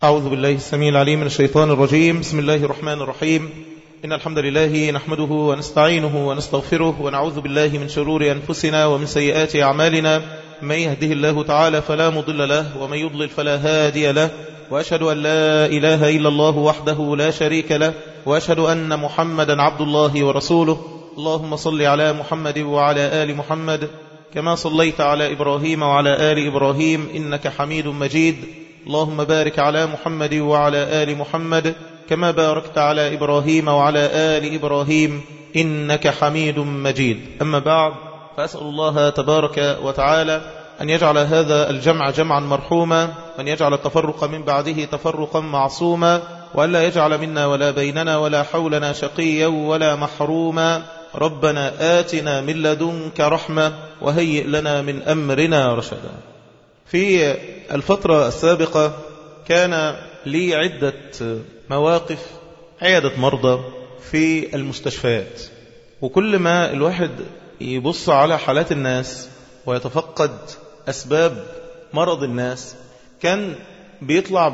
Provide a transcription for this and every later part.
أعوذ بالله السميع العليم من الشيطان الرجيم بسم الله الرحمن الرحيم إن الحمد لله نحمده ونستعينه ونستغفره ونعوذ بالله من شرور أنفسنا ومن سيئات أعمالنا من يهده الله تعالى فلا مضل له ومن يضلل فلا هادي له وأشهد أن لا إله إلا الله وحده لا شريك له وأشهد أن محمدا عبد الله ورسوله اللهم صل على محمد وعلى آل محمد كما صليت على إبراهيم وعلى آل إبراهيم إنك حميد مجيد اللهم بارك على محمد وعلى آل محمد كما باركت على إبراهيم وعلى آل إبراهيم إنك حميد مجيد أما بعد فأسأل الله تبارك وتعالى أن يجعل هذا الجمع جمعا مرحوما وأن يجعل التفرق من بعده تفرقا معصوما وأن لا يجعل منا ولا بيننا ولا حولنا شقيا ولا محروما ربنا آتنا من لدنك رحمة وهيئ لنا من أمرنا رشدا في الفترة السابقة كان لي عدة مواقف عيادة مرضى في المستشفيات وكل ما الواحد يبص على حالات الناس ويتفقد أسباب مرض الناس كان بيطلع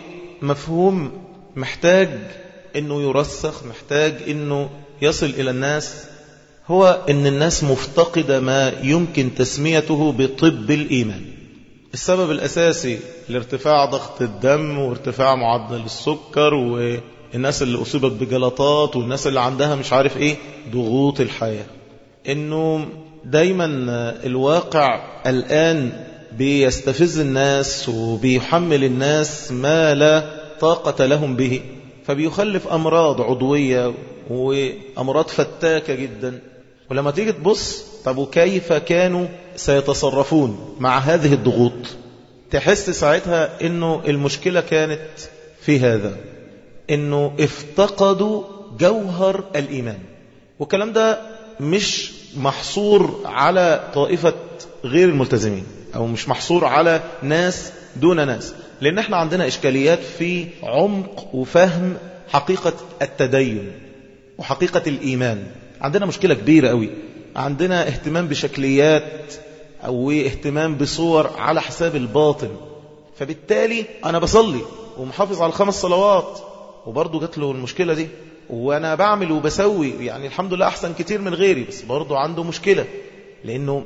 بمفهوم محتاج أنه يرسخ محتاج أنه يصل إلى الناس هو أن الناس مفتقدة ما يمكن تسميته بطب الإيمان السبب الأساسي لارتفاع ضغط الدم وارتفاع معدل السكر والناس اللي أصيبت بجلطات والناس اللي عندها مش عارف إيه ضغوط الحياة إنه دايما الواقع الآن بيستفز الناس وبيحمل الناس ما لا طاقة لهم به فبيخلف أمراض عضوية وأمراض فتاكة جدا ولما تيجي تبص طب وكيف كانوا سيتصرفون مع هذه الضغوط تحس ساعتها انه المشكلة كانت في هذا انه افتقدوا جوهر الايمان والكلام ده مش محصور على طائفة غير الملتزمين او مش محصور على ناس دون ناس لان احنا عندنا اشكاليات في عمق وفهم حقيقة التدين وحقيقة الايمان عندنا مشكلة كبيرة قوي عندنا اهتمام بشكليات أو اهتمام بصور على حساب الباطن فبالتالي أنا بصلي ومحافظ على الخمس صلوات وبرضه جات له المشكلة دي وأنا بعمل وبسوي يعني الحمد لله أحسن كتير من غيري بس برضه عنده مشكلة لأنه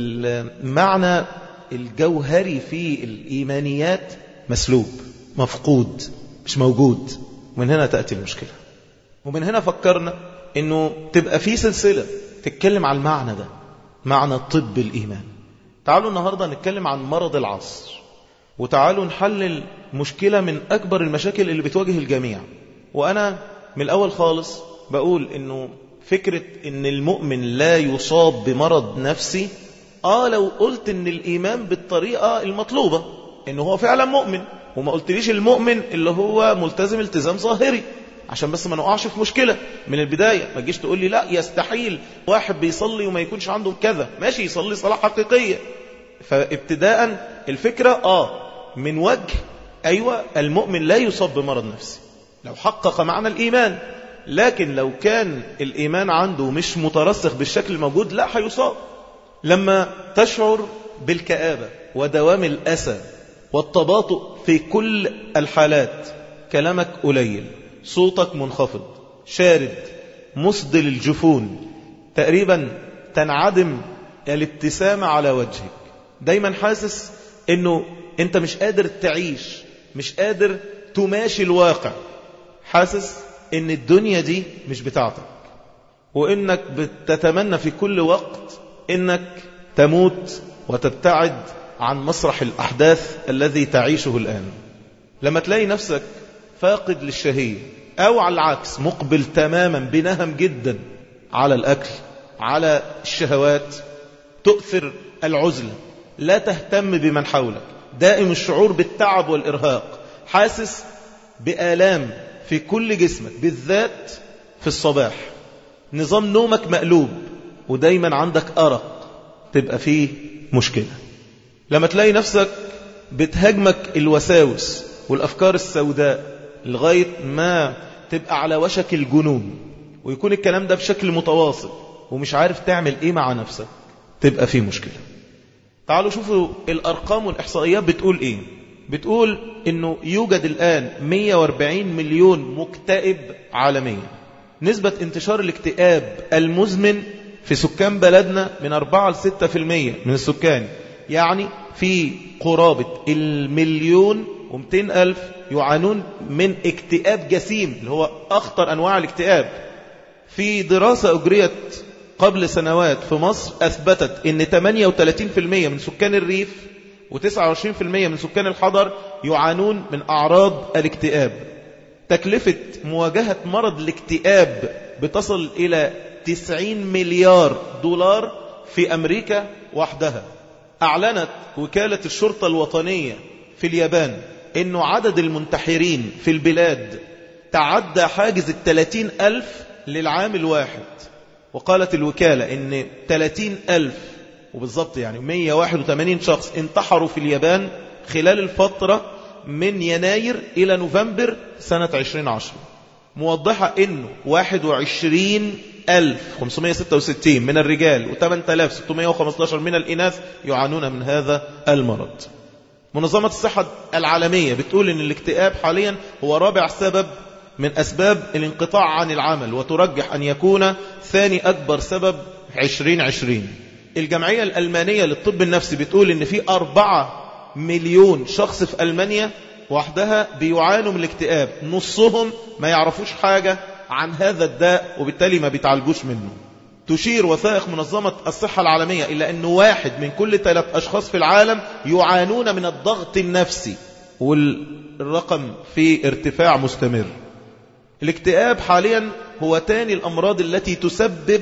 المعنى الجوهري في الإيمانيات مسلوب مفقود مش موجود ومن هنا تأتي المشكلة ومن هنا فكرنا انه تبقى في سلسلة تتكلم عن المعنى ده معنى طب الإيمان تعالوا النهاردة نتكلم عن مرض العصر وتعالوا نحلل مشكلة من أكبر المشاكل اللي بتواجه الجميع وأنا من الأول خالص بقول أنه فكرة أن المؤمن لا يصاب بمرض نفسي آه لو قلت أن الإيمان بالطريقة المطلوبة أنه هو فعلا مؤمن وما قلتليش المؤمن اللي هو ملتزم التزام ظاهري عشان بس ما نقعش في مشكلة من البداية ما تجيش تقول لي لا يستحيل واحد بيصلي وما يكونش عنده كذا ماشي يصلي صلاة حقيقية فابتداء الفكرة آه من وجه أيوة المؤمن لا يصاب بمرض نفسي لو حقق معنى الإيمان لكن لو كان الإيمان عنده مش مترسخ بالشكل الموجود لا هيصاب لما تشعر بالكآبة ودوام الأسى والتباطؤ في كل الحالات كلامك قليل صوتك منخفض شارد مسدل الجفون تقريبا تنعدم الابتسامة على وجهك دايما حاسس انه انت مش قادر تعيش مش قادر تماشي الواقع حاسس ان الدنيا دي مش بتاعتك وانك بتتمنى في كل وقت انك تموت وتبتعد عن مسرح الأحداث الذي تعيشه الآن لما تلاقي نفسك فاقد للشهية أو على العكس مقبل تماما بنهم جدا على الأكل على الشهوات تؤثر العزلة لا تهتم بمن حولك دائم الشعور بالتعب والإرهاق حاسس بآلام في كل جسمك بالذات في الصباح نظام نومك مقلوب ودايما عندك أرق تبقى فيه مشكلة لما تلاقي نفسك بتهاجمك الوساوس والأفكار السوداء لغاية ما تبقى على وشك الجنون ويكون الكلام ده بشكل متواصل ومش عارف تعمل ايه مع نفسك تبقى فيه مشكلة تعالوا شوفوا الأرقام والإحصائيات بتقول ايه بتقول انه يوجد الآن 140 مليون مكتئب عالميا نسبة انتشار الاكتئاب المزمن في سكان بلدنا من 4 ل 6% من السكان يعني في قرابة المليون ومتين ألف يعانون من اكتئاب جسيم اللي هو أخطر أنواع الاكتئاب في دراسة أجريت قبل سنوات في مصر أثبتت أن 38% من سكان الريف و29% من سكان الحضر يعانون من أعراض الاكتئاب تكلفة مواجهة مرض الاكتئاب بتصل إلى 90 مليار دولار في أمريكا وحدها أعلنت وكالة الشرطة الوطنية في اليابان أنه عدد المنتحرين في البلاد تعدى حاجز الثلاثين ألف للعام الواحد وقالت الوكالة أن 30 ألف وبالضبط يعني 181 شخص انتحروا في اليابان خلال الفترة من يناير إلى نوفمبر سنة 2010 موضحة أنه 21 1566 من الرجال و8615 من الإناث يعانون من هذا المرض منظمة الصحة العالمية بتقول أن الاكتئاب حاليا هو رابع سبب من أسباب الانقطاع عن العمل وترجح أن يكون ثاني أكبر سبب 2020 الجمعية الألمانية للطب النفسي بتقول أن في أربعة مليون شخص في ألمانيا وحدها بيعانوا من الاكتئاب نصهم ما يعرفوش حاجة عن هذا الداء وبالتالي ما بيتعالجوش منه تشير وثائق منظمة الصحة العالمية إلى أنه واحد من كل ثلاث أشخاص في العالم يعانون من الضغط النفسي والرقم في ارتفاع مستمر الاكتئاب حاليا هو تاني الأمراض التي تسبب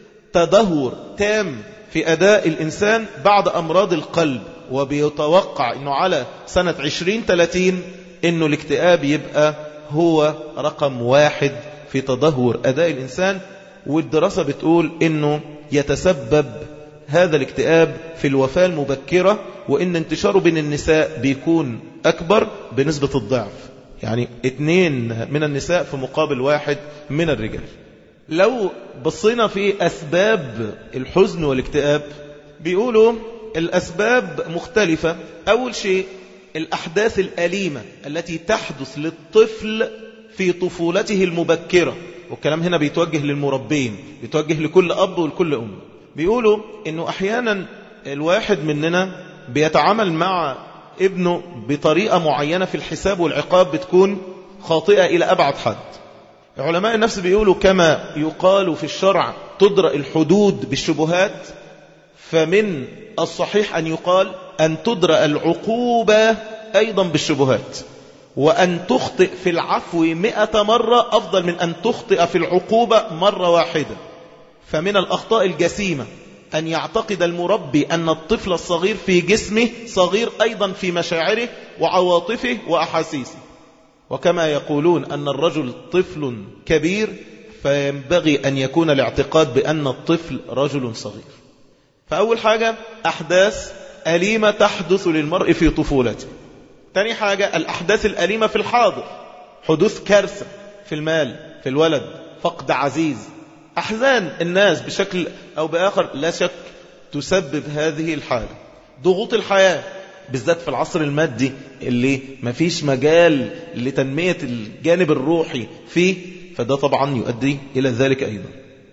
تدهور تام في أداء الإنسان بعد أمراض القلب وبيتوقع أنه على سنة 2030 أنه الاكتئاب يبقى هو رقم واحد في تدهور أداء الإنسان والدراسة بتقول أنه يتسبب هذا الاكتئاب في الوفاة المبكرة وأن انتشاره بين النساء بيكون أكبر بنسبة الضعف يعني اثنين من النساء في مقابل واحد من الرجال لو بصينا في أسباب الحزن والاكتئاب بيقولوا الأسباب مختلفة أول شيء الأحداث الأليمة التي تحدث للطفل في طفولته المبكرة والكلام هنا بيتوجه للمربين بيتوجه لكل أب ولكل أم بيقولوا أنه أحيانا الواحد مننا بيتعامل مع ابنه بطريقة معينة في الحساب والعقاب بتكون خاطئة إلى أبعد حد علماء النفس بيقولوا كما يقال في الشرع تدرأ الحدود بالشبهات فمن الصحيح أن يقال أن تدرأ العقوبة أيضا بالشبهات وأن تخطئ في العفو مئة مرة أفضل من أن تخطئ في العقوبة مرة واحدة فمن الأخطاء الجسيمة أن يعتقد المربي أن الطفل الصغير في جسمه صغير أيضا في مشاعره وعواطفه وأحاسيسه وكما يقولون أن الرجل طفل كبير فينبغي أن يكون الاعتقاد بأن الطفل رجل صغير فأول حاجة أحداث أليمة تحدث للمرء في طفولته تاني حاجة الأحداث الأليمة في الحاضر حدوث كارثة في المال في الولد فقد عزيز أحزان الناس بشكل أو بآخر لا شك تسبب هذه الحالة ضغوط الحياة بالذات في العصر المادي اللي مفيش مجال لتنمية الجانب الروحي فيه فده طبعا يؤدي إلى ذلك أيضا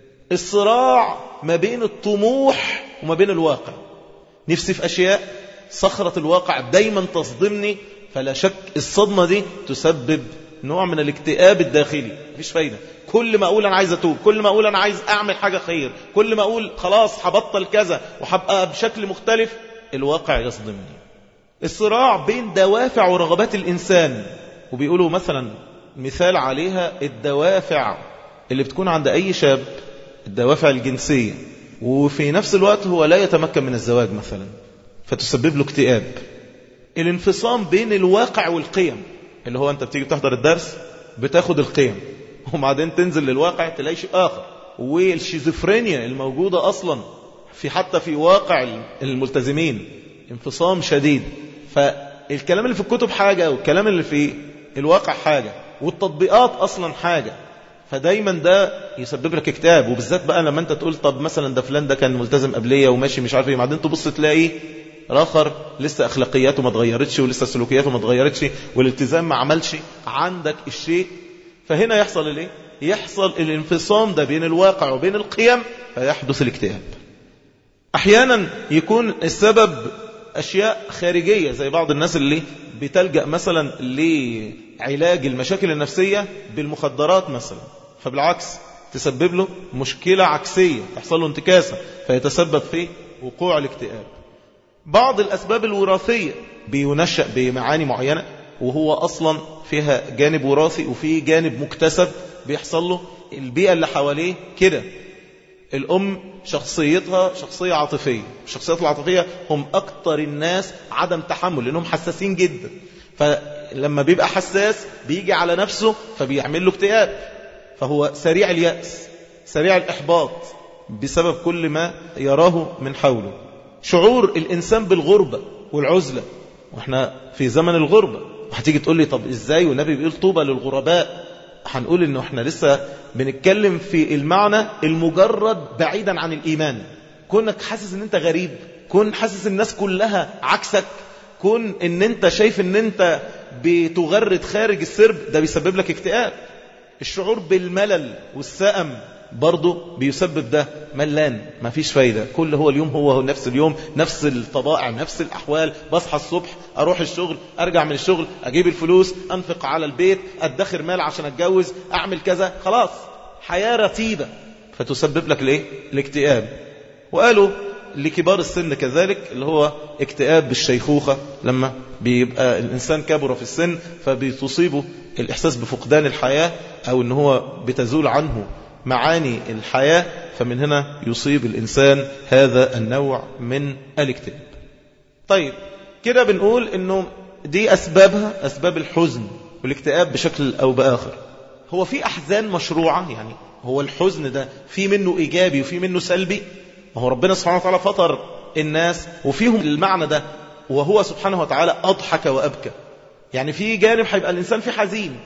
الصراع ما بين الطموح وما بين الواقع نفسي في أشياء صخرة الواقع دايما تصدمني فلا شك الصدمة دي تسبب نوع من الاكتئاب الداخلي مفيش فايدة كل ما أقول أنا عايز أتوب كل ما أقول أنا عايز أعمل حاجة خير كل ما أقول خلاص هبطل كذا وهبقى بشكل مختلف الواقع يصدمني الصراع بين دوافع ورغبات الإنسان وبيقولوا مثلا مثال عليها الدوافع اللي بتكون عند أي شاب الدوافع الجنسية وفي نفس الوقت هو لا يتمكن من الزواج مثلا فتسبب له اكتئاب الانفصام بين الواقع والقيم اللي هو انت بتيجي تحضر الدرس بتاخد القيم وبعدين تنزل للواقع تلاقي شيء آخر والشيزوفرينيا الموجودة أصلا في حتى في واقع الملتزمين انفصام شديد فالكلام اللي في الكتب حاجة والكلام اللي في الواقع حاجة والتطبيقات أصلا حاجة فدايما ده يسبب لك اكتئاب وبالذات بقى لما انت تقول طب مثلا ده فلان ده كان ملتزم قبليه وماشي مش عارف ايه بعدين تبص تلاقي الاخر لسه اخلاقياته ما اتغيرتش ولسه سلوكياته ما اتغيرتش والالتزام ما عملش عندك الشيء فهنا يحصل الايه يحصل الانفصام ده بين الواقع وبين القيم فيحدث الاكتئاب احيانا يكون السبب اشياء خارجيه زي بعض الناس اللي بتلجا مثلا لعلاج المشاكل النفسيه بالمخدرات مثلا فبالعكس تسبب له مشكله عكسيه تحصل له انتكاسه فيتسبب في وقوع الاكتئاب بعض الاسباب الوراثيه بينشا بمعاني معينه وهو اصلا فيها جانب وراثي وفي جانب مكتسب بيحصل له البيئه اللي حواليه كده الأم شخصيتها شخصية عاطفية الشخصيات العاطفية هم أكتر الناس عدم تحمل لأنهم حساسين جدا فلما بيبقى حساس بيجي على نفسه فبيعمل له اكتئاب فهو سريع اليأس سريع الإحباط بسبب كل ما يراه من حوله شعور الإنسان بالغربة والعزلة واحنا في زمن الغربة هتيجي تقول لي طب ازاي والنبي بيقول طوبى للغرباء هنقول انه احنا لسه بنتكلم في المعنى المجرد بعيدا عن الايمان كونك حاسس ان انت غريب كون حاسس الناس كلها عكسك كون ان انت شايف ان انت بتغرد خارج السرب ده بيسبب لك اكتئاب الشعور بالملل والسأم برضه بيسبب ده ملان ما فيش فايدة كل هو اليوم هو, هو نفس اليوم نفس الطبائع نفس الأحوال بصحى الصبح أروح الشغل أرجع من الشغل أجيب الفلوس أنفق على البيت أدخر مال عشان أتجوز أعمل كذا خلاص حياة رتيبة فتسبب لك الايه الاكتئاب وقالوا لكبار السن كذلك اللي هو اكتئاب بالشيخوخة لما بيبقى الإنسان كبر في السن فبتصيبه الإحساس بفقدان الحياة أو أن هو بتزول عنه معاني الحياة فمن هنا يصيب الإنسان هذا النوع من الاكتئاب طيب كده بنقول أنه دي أسبابها أسباب الحزن والاكتئاب بشكل أو بآخر هو في أحزان مشروعة يعني هو الحزن ده في منه إيجابي وفي منه سلبي ما هو ربنا سبحانه وتعالى فطر الناس وفيهم المعنى ده وهو سبحانه وتعالى أضحك وأبكى يعني في جانب هيبقى الإنسان في حزين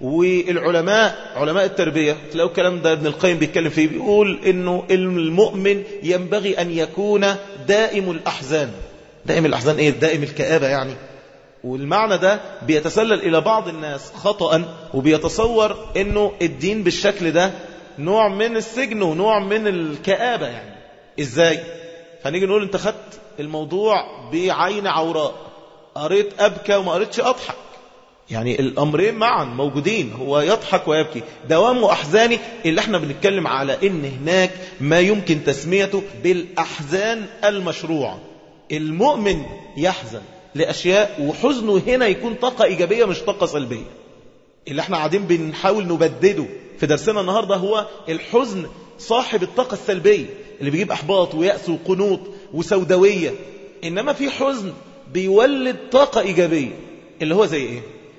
والعلماء علماء التربية تلاقوا الكلام ده ابن القيم بيتكلم فيه بيقول انه المؤمن ينبغي ان يكون دائم الأحزان دائم الأحزان ايه دائم الكآبة يعني والمعنى ده بيتسلل إلى بعض الناس خطأ وبيتصور انه الدين بالشكل ده نوع من السجن ونوع من الكآبة يعني ازاي فنيجي نقول انت خدت الموضوع بعين عوراء قريت أبكى وما قريتش أضحك يعني الأمرين معا موجودين هو يضحك ويبكي دوام أحزاني اللي احنا بنتكلم على ان هناك ما يمكن تسميته بالأحزان المشروعة المؤمن يحزن لأشياء وحزنه هنا يكون طاقة إيجابية مش طاقة سلبية اللي احنا قاعدين بنحاول نبدده في درسنا النهاردة هو الحزن صاحب الطاقة السلبية اللي بيجيب أحباط ويأس وقنوط وسوداوية إنما في حزن بيولد طاقة إيجابية اللي هو زي إيه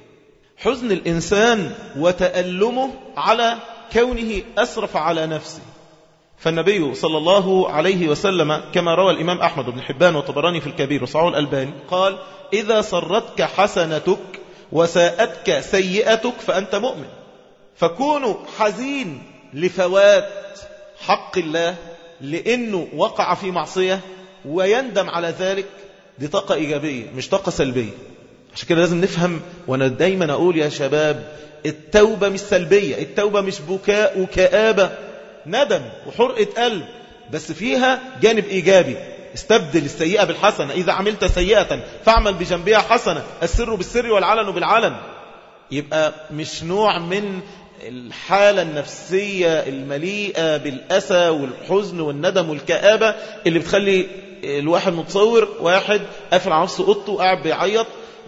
حزن الإنسان وتألمه على كونه أسرف على نفسه فالنبي صلى الله عليه وسلم كما روى الإمام أحمد بن حبان وطبراني في الكبير وصعود الألباني قال إذا سرتك حسنتك وساءتك سيئتك فأنت مؤمن فكونوا حزين لفوات حق الله لأنه وقع في معصية ويندم على ذلك دي طاقة إيجابية مش طاقة سلبية عشان كده لازم نفهم وانا دايما اقول يا شباب التوبة مش سلبية التوبة مش بكاء وكآبة ندم وحرقة قلب بس فيها جانب ايجابي استبدل السيئة بالحسنة إذا عملت سيئة فاعمل بجنبها حسنة السر بالسر والعلن بالعلن يبقى مش نوع من الحالة النفسية المليئة بالأسى والحزن والندم والكآبة اللي بتخلي الواحد متصور واحد قافل على نفسه اوضته وقاعد بيعيط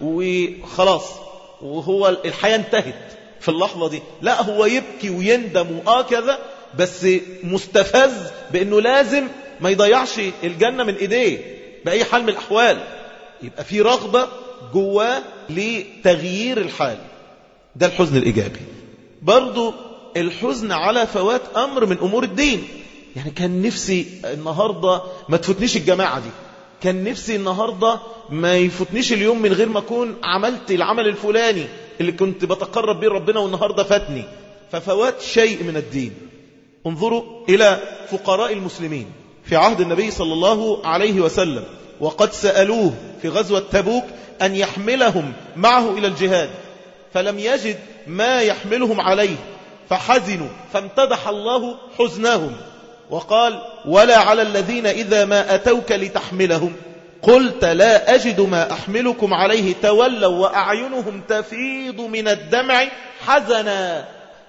وخلاص وهو الحياة انتهت في اللحظة دي لا هو يبكي ويندم وآه كذا بس مستفز بأنه لازم ما يضيعش الجنة من إيديه بأي حال من الأحوال يبقى في رغبة جواه لتغيير الحال ده الحزن الإيجابي برضو الحزن على فوات أمر من أمور الدين يعني كان نفسي النهاردة ما تفوتنيش الجماعة دي كان نفسي النهاردة ما يفوتنيش اليوم من غير ما أكون عملت العمل الفلاني اللي كنت بتقرب به ربنا والنهاردة فاتني ففوات شيء من الدين انظروا إلى فقراء المسلمين في عهد النبي صلى الله عليه وسلم وقد سألوه في غزوة تبوك أن يحملهم معه إلى الجهاد فلم يجد ما يحملهم عليه فحزنوا فامتدح الله حزنهم وقال ولا على الذين إذا ما أتوك لتحملهم قلت لا أجد ما أحملكم عليه تولوا وأعينهم تفيض من الدمع حزنا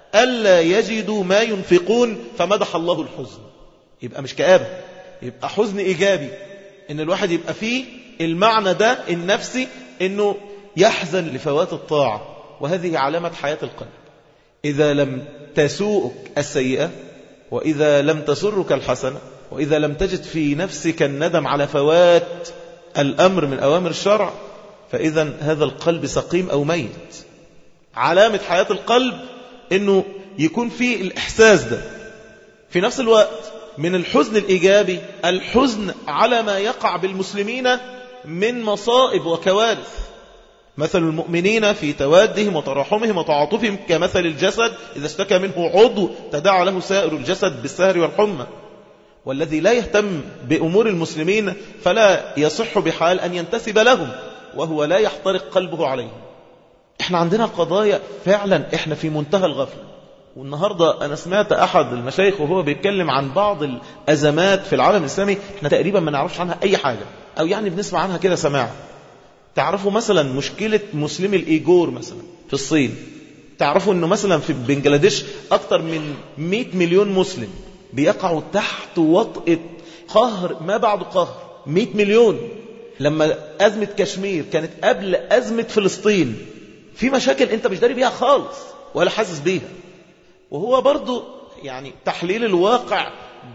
ألا يجدوا ما ينفقون فمدح الله الحزن يبقى مش كآبة يبقى حزن إيجابي إن الواحد يبقى فيه المعنى ده النفسي إنه يحزن لفوات الطاعة وهذه علامة حياة القلب إذا لم تسوءك السيئة وإذا لم تسرك الحسنة وإذا لم تجد في نفسك الندم على فوات الأمر من أوامر الشرع فإذا هذا القلب سقيم أو ميت علامة حياة القلب أنه يكون فيه الإحساس ده في نفس الوقت من الحزن الإيجابي الحزن على ما يقع بالمسلمين من مصائب وكوارث مثل المؤمنين في توادهم وتراحمهم وتعاطفهم كمثل الجسد إذا اشتكى منه عضو تداعى له سائر الجسد بالسهر والحمى والذي لا يهتم بأمور المسلمين فلا يصح بحال أن ينتسب لهم وهو لا يحترق قلبه عليهم احنا عندنا قضايا فعلا احنا في منتهى الغفلة والنهاردة أنا سمعت أحد المشايخ وهو بيتكلم عن بعض الأزمات في العالم الإسلامي احنا تقريبا ما نعرفش عنها أي حاجة أو يعني بنسمع عنها كده سماع تعرفوا مثلا مشكلة مسلمي الإيجور مثلا في الصين تعرفوا أنه مثلا في بنجلاديش أكثر من 100 مليون مسلم بيقعوا تحت وطئة قهر ما بعد قهر 100 مليون لما أزمة كشمير كانت قبل أزمة فلسطين في مشاكل أنت مش داري بيها خالص ولا حاسس بيها وهو برضو يعني تحليل الواقع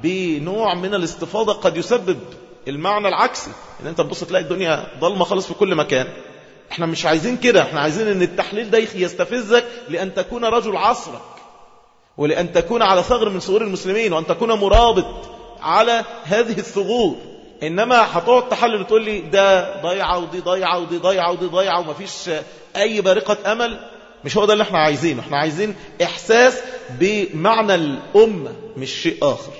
بنوع من الاستفاضة قد يسبب المعنى العكسي ان انت تبص تلاقي الدنيا ضلمة خالص في كل مكان احنا مش عايزين كده احنا عايزين ان التحليل ده يستفزك لان تكون رجل عصرك ولان تكون على ثغر من ثغور المسلمين وان تكون مرابط على هذه الثغور انما هتقعد تحلل وتقول لي ده ضيعه ودي ضيعه ودي ضيعه ودي ضيعه ومفيش اي بارقه امل مش هو ده اللي احنا عايزينه احنا عايزين احساس بمعنى الامه مش شيء اخر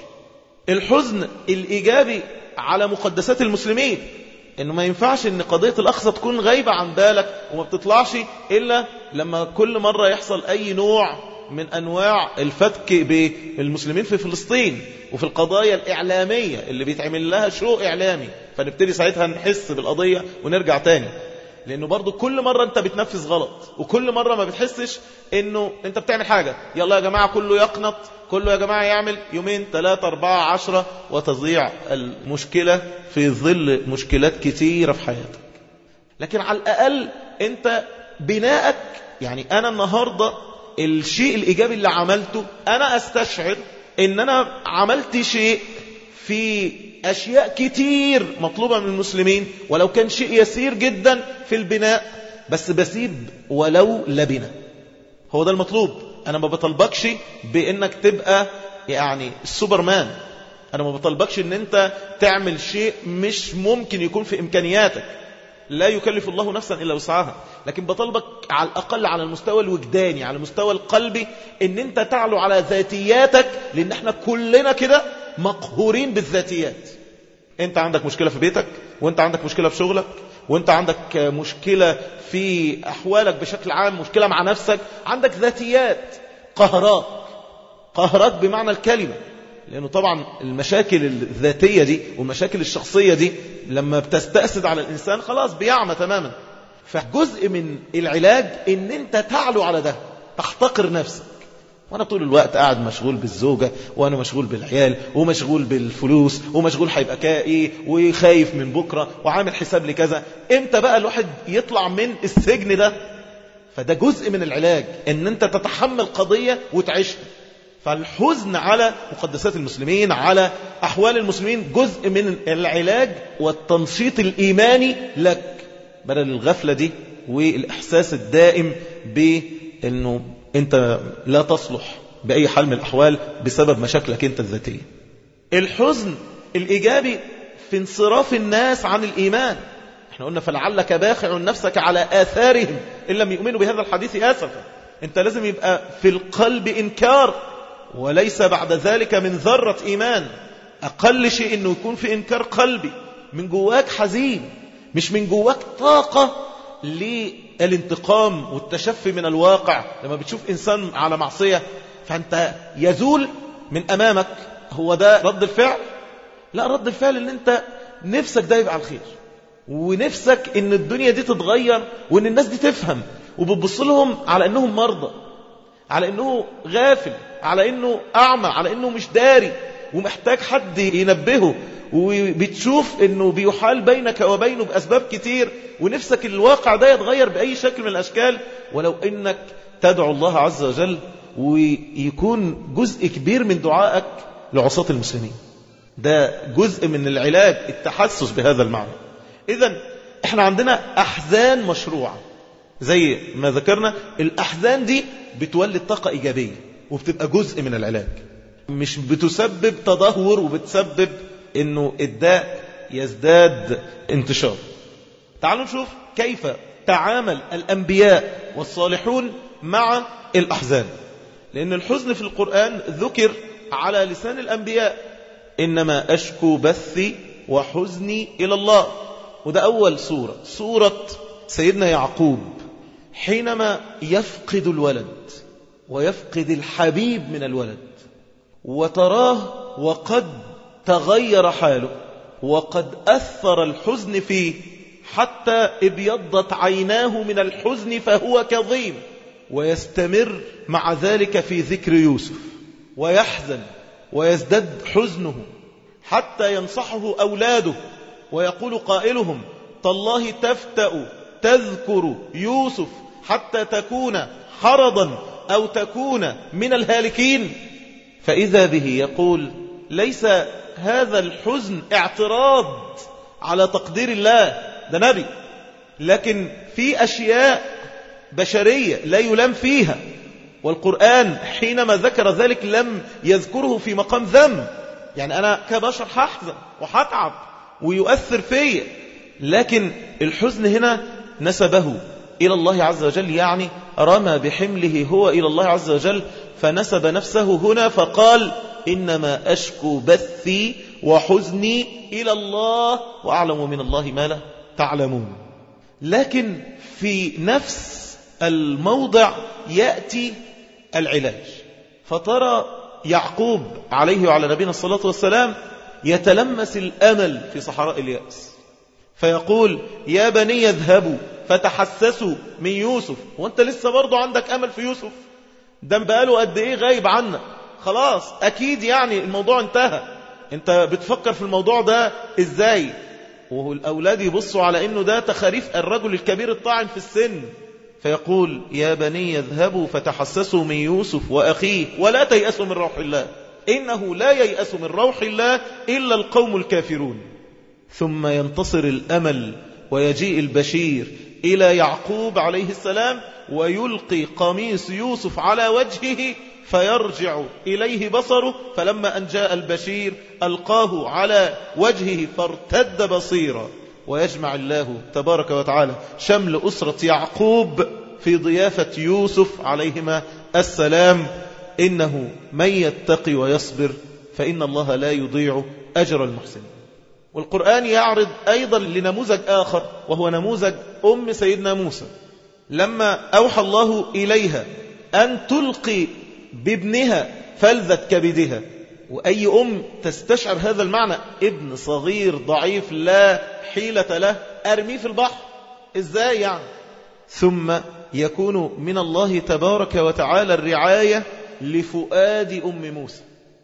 الحزن الايجابي على مقدسات المسلمين انه ما ينفعش ان قضية الاقصى تكون غايبة عن بالك وما بتطلعش الا لما كل مرة يحصل اي نوع من انواع الفتك بالمسلمين في فلسطين وفي القضايا الاعلامية اللي بيتعمل لها شو اعلامي فنبتدي ساعتها نحس بالقضية ونرجع تاني لانه برضو كل مرة انت بتنفذ غلط وكل مرة ما بتحسش انه انت بتعمل حاجة يلا يا جماعة كله يقنط كله يا جماعة يعمل يومين ثلاثة أربعة عشرة وتضيع المشكلة في ظل مشكلات كتيرة في حياتك لكن على الأقل أنت بناءك يعني أنا النهاردة الشيء الإيجابي اللي عملته أنا أستشعر أن أنا عملت شيء في أشياء كتير مطلوبة من المسلمين ولو كان شيء يسير جدا في البناء بس بسيب ولو لبنة هو ده المطلوب أنا ما بطلبكش بأنك تبقى يعني السوبرمان أنا ما بطلبكش أن أنت تعمل شيء مش ممكن يكون في إمكانياتك لا يكلف الله نفسا إلا وسعها لكن بطلبك على الأقل على المستوى الوجداني على المستوى القلبي أن أنت تعلو على ذاتياتك لأن احنا كلنا كده مقهورين بالذاتيات أنت عندك مشكلة في بيتك وأنت عندك مشكلة في شغلك وانت عندك مشكلة في أحوالك بشكل عام مشكلة مع نفسك عندك ذاتيات قهرات قهرات بمعنى الكلمة لأنه طبعا المشاكل الذاتية دي والمشاكل الشخصية دي لما بتستأسد على الإنسان خلاص بيعمى تماما فجزء من العلاج ان انت تعلو على ده تحتقر نفسك وانا طول الوقت قاعد مشغول بالزوجة وانا مشغول بالعيال ومشغول بالفلوس ومشغول هيبقى ايه وخايف من بكرة وعامل حساب لكذا امتى بقى الواحد يطلع من السجن ده فده جزء من العلاج ان انت تتحمل قضية وتعيشها فالحزن على مقدسات المسلمين على أحوال المسلمين جزء من العلاج والتنشيط الإيماني لك بدل الغفلة دي والإحساس الدائم بأنه أنت لا تصلح بأي حال من الأحوال بسبب مشاكلك أنت الذاتية الحزن الإيجابي في انصراف الناس عن الإيمان احنا قلنا فلعلك باخع نفسك على آثارهم إن لم يؤمنوا بهذا الحديث آسفا انت لازم يبقى في القلب إنكار وليس بعد ذلك من ذرة إيمان أقل شيء أنه يكون في إنكار قلبي من جواك حزين مش من جواك طاقة للانتقام والتشفي من الواقع لما بتشوف إنسان على معصية فأنت يزول من أمامك هو ده رد الفعل لا رد الفعل ان انت نفسك ده يبقى على الخير ونفسك ان الدنيا دي تتغير وان الناس دي تفهم وبتبص لهم على انهم مرضى على انه غافل على انه اعمى على انه مش داري ومحتاج حد ينبهه وبتشوف انه بيحال بينك وبينه باسباب كتير ونفسك الواقع ده يتغير باي شكل من الاشكال ولو انك تدعو الله عز وجل ويكون جزء كبير من دعائك لعصاة المسلمين ده جزء من العلاج التحسس بهذا المعنى إذا احنا عندنا أحزان مشروعة زي ما ذكرنا الأحزان دي بتولد طاقة إيجابية وبتبقى جزء من العلاج مش بتسبب تدهور وبتسبب انه الداء يزداد انتشار تعالوا نشوف كيف تعامل الأنبياء والصالحون مع الأحزان لأن الحزن في القرآن ذكر على لسان الأنبياء إنما أشكو بثي وحزني إلى الله وده أول سورة سورة سيدنا يعقوب حينما يفقد الولد ويفقد الحبيب من الولد وتراه وقد تغير حاله وقد أثر الحزن فيه حتى ابيضت عيناه من الحزن فهو كظيم ويستمر مع ذلك في ذكر يوسف ويحزن ويزداد حزنه حتى ينصحه أولاده ويقول قائلهم تالله تفتأ تذكر يوسف حتى تكون حرضا أو تكون من الهالكين فإذا به يقول ليس هذا الحزن اعتراض على تقدير الله ده نبي لكن في أشياء بشرية لا يلام فيها والقرآن حينما ذكر ذلك لم يذكره في مقام ذنب يعني أنا كبشر هحزن وهتعب ويؤثر فيا لكن الحزن هنا نسبه إلى الله عز وجل يعني رمى بحمله هو إلى الله عز وجل فنسب نفسه هنا فقال إنما أشكو بثي وحزني إلى الله وأعلم من الله ما لا تعلمون لكن في نفس الموضع يأتي العلاج فترى يعقوب عليه وعلى نبينا الصلاة والسلام يتلمس الأمل في صحراء اليأس فيقول يا بني اذهبوا فتحسسوا من يوسف وانت لسه برضو عندك أمل في يوسف ده بقاله قد ايه غايب عنك خلاص أكيد يعني الموضوع انتهى انت بتفكر في الموضوع ده ازاي وهو الأولاد يبصوا على انه ده تخاريف الرجل الكبير الطاعن في السن فيقول يا بني اذهبوا فتحسسوا من يوسف وأخيه ولا تيأسوا من روح الله إنه لا ييأس من روح الله إلا القوم الكافرون ثم ينتصر الأمل ويجيء البشير إلى يعقوب عليه السلام ويلقي قميص يوسف على وجهه فيرجع إليه بصره فلما أن جاء البشير ألقاه على وجهه فارتد بصيرا ويجمع الله تبارك وتعالى شمل أسرة يعقوب في ضيافة يوسف عليهما السلام إنه من يتقي ويصبر فإن الله لا يضيع أجر المحسنين والقرآن يعرض أيضا لنموذج آخر وهو نموذج أم سيدنا موسى لما أوحى الله إليها أن تلقي بابنها فلذة كبدها وأي أم تستشعر هذا المعنى ابن صغير ضعيف لا حيلة له أرميه في البحر إزاي يعني ثم يكون من الله تبارك وتعالى الرعاية لفؤاد أم موسى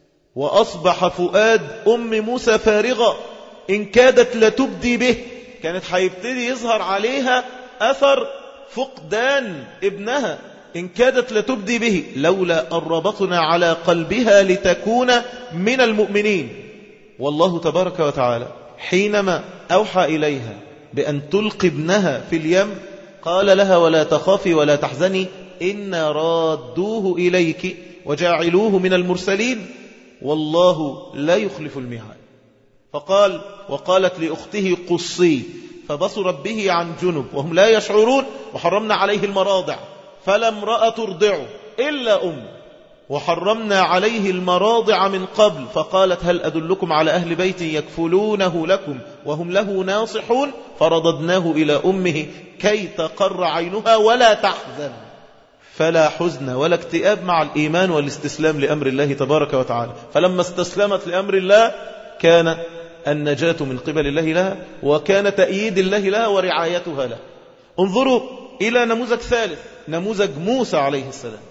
وأصبح فؤاد أم موسى فارغا إن كادت لتبدي به كانت هيبتدي يظهر عليها أثر فقدان ابنها إن كادت لتبدي به لولا أن ربطنا على قلبها لتكون من المؤمنين والله تبارك وتعالى حينما أوحى إليها بأن تلقي ابنها في اليم قال لها ولا تخافي ولا تحزني إن رادوه إليك وجاعلوه من المرسلين والله لا يخلف الميعاد فقال وقالت لأخته قصي فبصرت به عن جنب وهم لا يشعرون وحرمنا عليه المراضع فلا امرأة ترضعه إلا أم وحرمنا عليه المراضع من قبل فقالت هل أدلكم على أهل بيت يكفلونه لكم وهم له ناصحون فرددناه إلى أمه كي تقر عينها ولا تحزن فلا حزن ولا اكتئاب مع الإيمان والاستسلام لأمر الله تبارك وتعالى فلما استسلمت لأمر الله كان النجاة من قبل الله لها وكان تأييد الله لها ورعايتها لها انظروا إلى نموذج ثالث نموذج موسى عليه السلام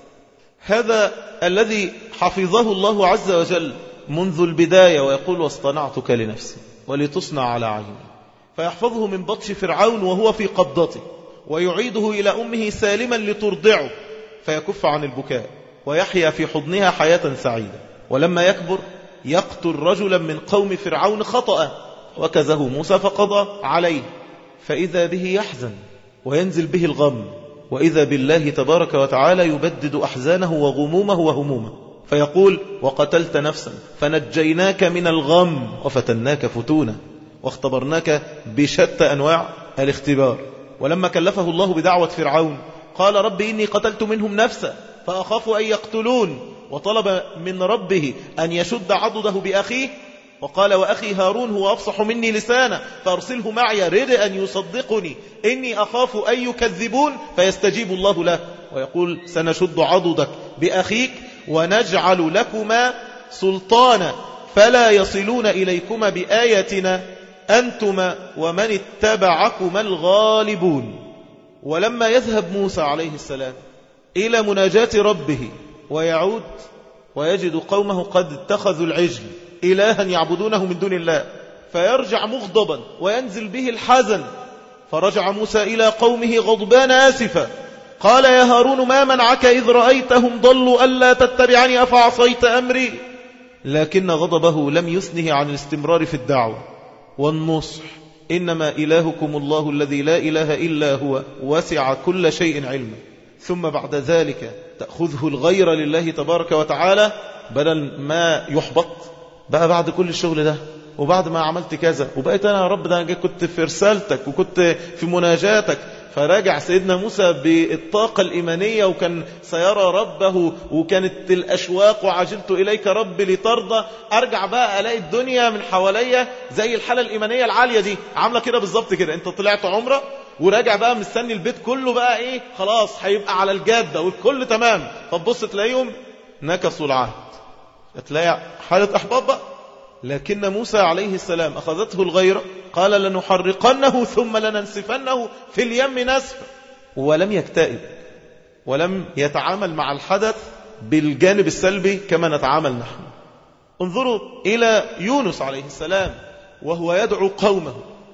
هذا الذي حفظه الله عز وجل منذ البداية ويقول واصطنعتك لنفسي ولتصنع على عيني فيحفظه من بطش فرعون وهو في قبضته ويعيده إلى أمه سالما لترضعه فيكف عن البكاء ويحيا في حضنها حياة سعيدة ولما يكبر يقتل رجلا من قوم فرعون خطأ وكزه موسى فقضى عليه فإذا به يحزن وينزل به الغم وإذا بالله تبارك وتعالى يبدد أحزانه وغمومه وهمومه فيقول وقتلت نفسا فنجيناك من الغم وفتناك فتونا واختبرناك بشتى أنواع الاختبار ولما كلفه الله بدعوة فرعون قال رب إني قتلت منهم نفسا فأخاف أن يقتلون وطلب من ربه أن يشد عضده بأخيه وقال وأخي هارون هو أفصح مني لسانا فأرسله معي رد أن يصدقني إني أخاف أن يكذبون فيستجيب الله له ويقول سنشد عضدك بأخيك ونجعل لكما سلطانا فلا يصلون إليكما بآياتنا أنتما ومن اتبعكما الغالبون ولما يذهب موسى عليه السلام إلى مناجاة ربه ويعود ويجد قومه قد اتخذوا العجل إلها يعبدونه من دون الله فيرجع مغضبا وينزل به الحزن فرجع موسى إلى قومه غضبان آسفا قال يا هارون ما منعك إذ رأيتهم ضلوا ألا تتبعني أفعصيت أمري لكن غضبه لم يثنه عن الاستمرار في الدعوة والنصح إنما إلهكم الله الذي لا إله إلا هو وسع كل شيء علما ثم بعد ذلك تأخذه الغير لله تبارك وتعالى بدل ما يحبط بقى بعد كل الشغل ده وبعد ما عملت كذا وبقيت أنا يا رب ده كنت في رسالتك وكنت في مناجاتك فراجع سيدنا موسى بالطاقة الإيمانية وكان سيرى ربه وكانت الأشواق وعجلت إليك رب لترضى أرجع بقى ألاقي الدنيا من حواليا زي الحالة الإيمانية العالية دي عاملة كده بالظبط كده أنت طلعت عمرة وراجع بقى مستني البيت كله بقى إيه خلاص هيبقى على الجادة والكل تمام فتبص تلاقيهم نكسوا العهد تلاقي حالة أحباب بقى لكن موسى عليه السلام أخذته الغيرة قال لنحرقنه ثم لننسفنه في اليم نسفا ولم يكتئب ولم يتعامل مع الحدث بالجانب السلبي كما نتعامل نحن انظروا إلى يونس عليه السلام وهو يدعو قومه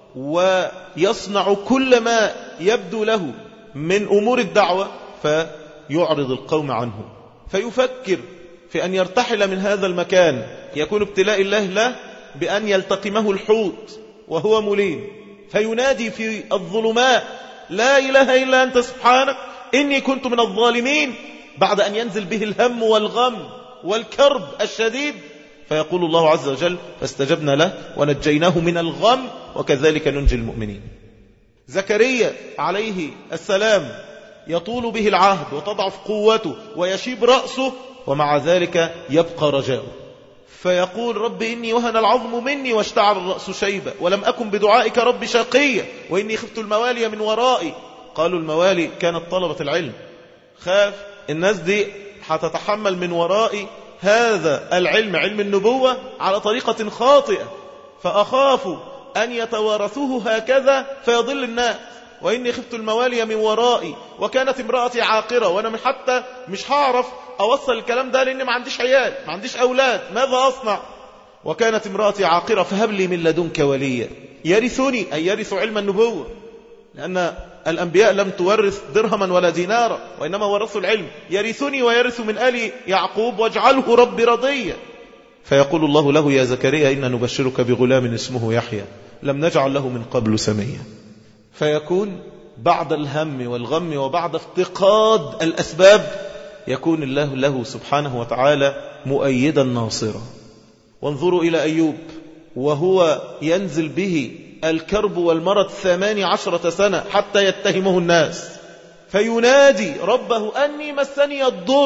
ويصنع كل ما يبدو له من أمور الدعوة فيعرض القوم عنه فيفكر في أن يرتحل من هذا المكان يكون ابتلاء الله له بأن يلتقمه الحوت وهو مليم فينادي في الظلمات لا إله إلا أنت سبحانك إني كنت من الظالمين بعد أن ينزل به الهم والغم والكرب الشديد فيقول الله عز وجل فاستجبنا له ونجيناه من الغم وكذلك ننجي المؤمنين زكريا عليه السلام يطول به العهد وتضعف قوته ويشيب رأسه ومع ذلك يبقى رجاؤه فيقول رب إني وهن العظم مني واشتعر الرأس شيبة ولم أكن بدعائك رب شقية وإني خفت الموالي من ورائي قالوا الموالي كانت طلبة العلم خاف الناس دي هتتحمل من ورائي هذا العلم علم النبوة على طريقة خاطئة فأخاف أن يتوارثوه هكذا فيضل الناس وإني خفت الموالي من ورائي وكانت امرأتي عاقرة وأنا حتى مش هعرف أوصل الكلام ده لأني ما عنديش عيال ما عنديش أولاد ماذا أصنع وكانت امرأتي عاقرة فهب لي من لدنك وليا يرثني أي يرث علم النبوة لأن الأنبياء لم تورث درهما ولا دينارا وإنما ورثوا العلم يرثني ويرث من آل يعقوب واجعله رب رضيا فيقول الله له يا زكريا إن نبشرك بغلام اسمه يحيى لم نجعل له من قبل سميا فيكون بعد الهم والغم وبعد افتقاد الأسباب يكون الله له سبحانه وتعالى مؤيدا ناصرا وانظروا إلى أيوب وهو ينزل به الكرب والمرض ثمان عشرة سنة حتى يتهمه الناس فينادي ربه أني مسني الضر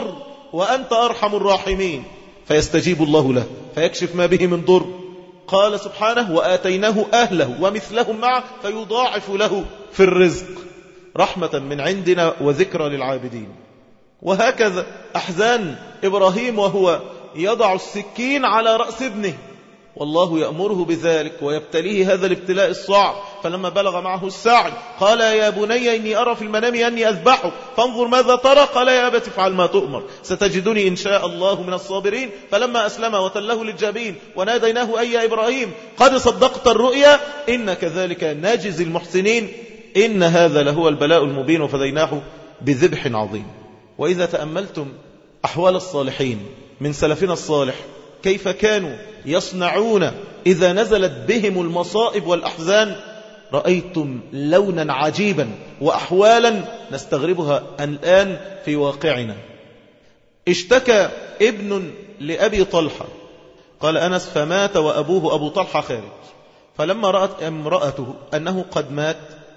وأنت أرحم الراحمين فيستجيب الله له فيكشف ما به من ضر قال سبحانه وآتيناه أهله ومثلهم معه فيضاعف له في الرزق رحمة من عندنا وذكرى للعابدين وهكذا أحزان إبراهيم وهو يضع السكين على رأس ابنه والله يأمره بذلك ويبتليه هذا الابتلاء الصعب فلما بلغ معه السعي قال يا بني إني أرى في المنام أني أذبحك فانظر ماذا ترى قال يا أبت افعل ما تؤمر ستجدني إن شاء الله من الصابرين فلما أسلم وتله للجبين وناديناه أي يا إبراهيم قد صدقت الرؤيا إن كذلك ناجز المحسنين إن هذا لهو البلاء المبين وفديناه بذبح عظيم وإذا تأملتم أحوال الصالحين من سلفنا الصالح كيف كانوا يصنعون إذا نزلت بهم المصائب والأحزان رأيتم لونا عجيبا وأحوالا نستغربها الآن في واقعنا اشتكى ابن لأبي طلحة قال أنس فمات وأبوه أبو طلحة خارج فلما رأت امرأته أنه قد مات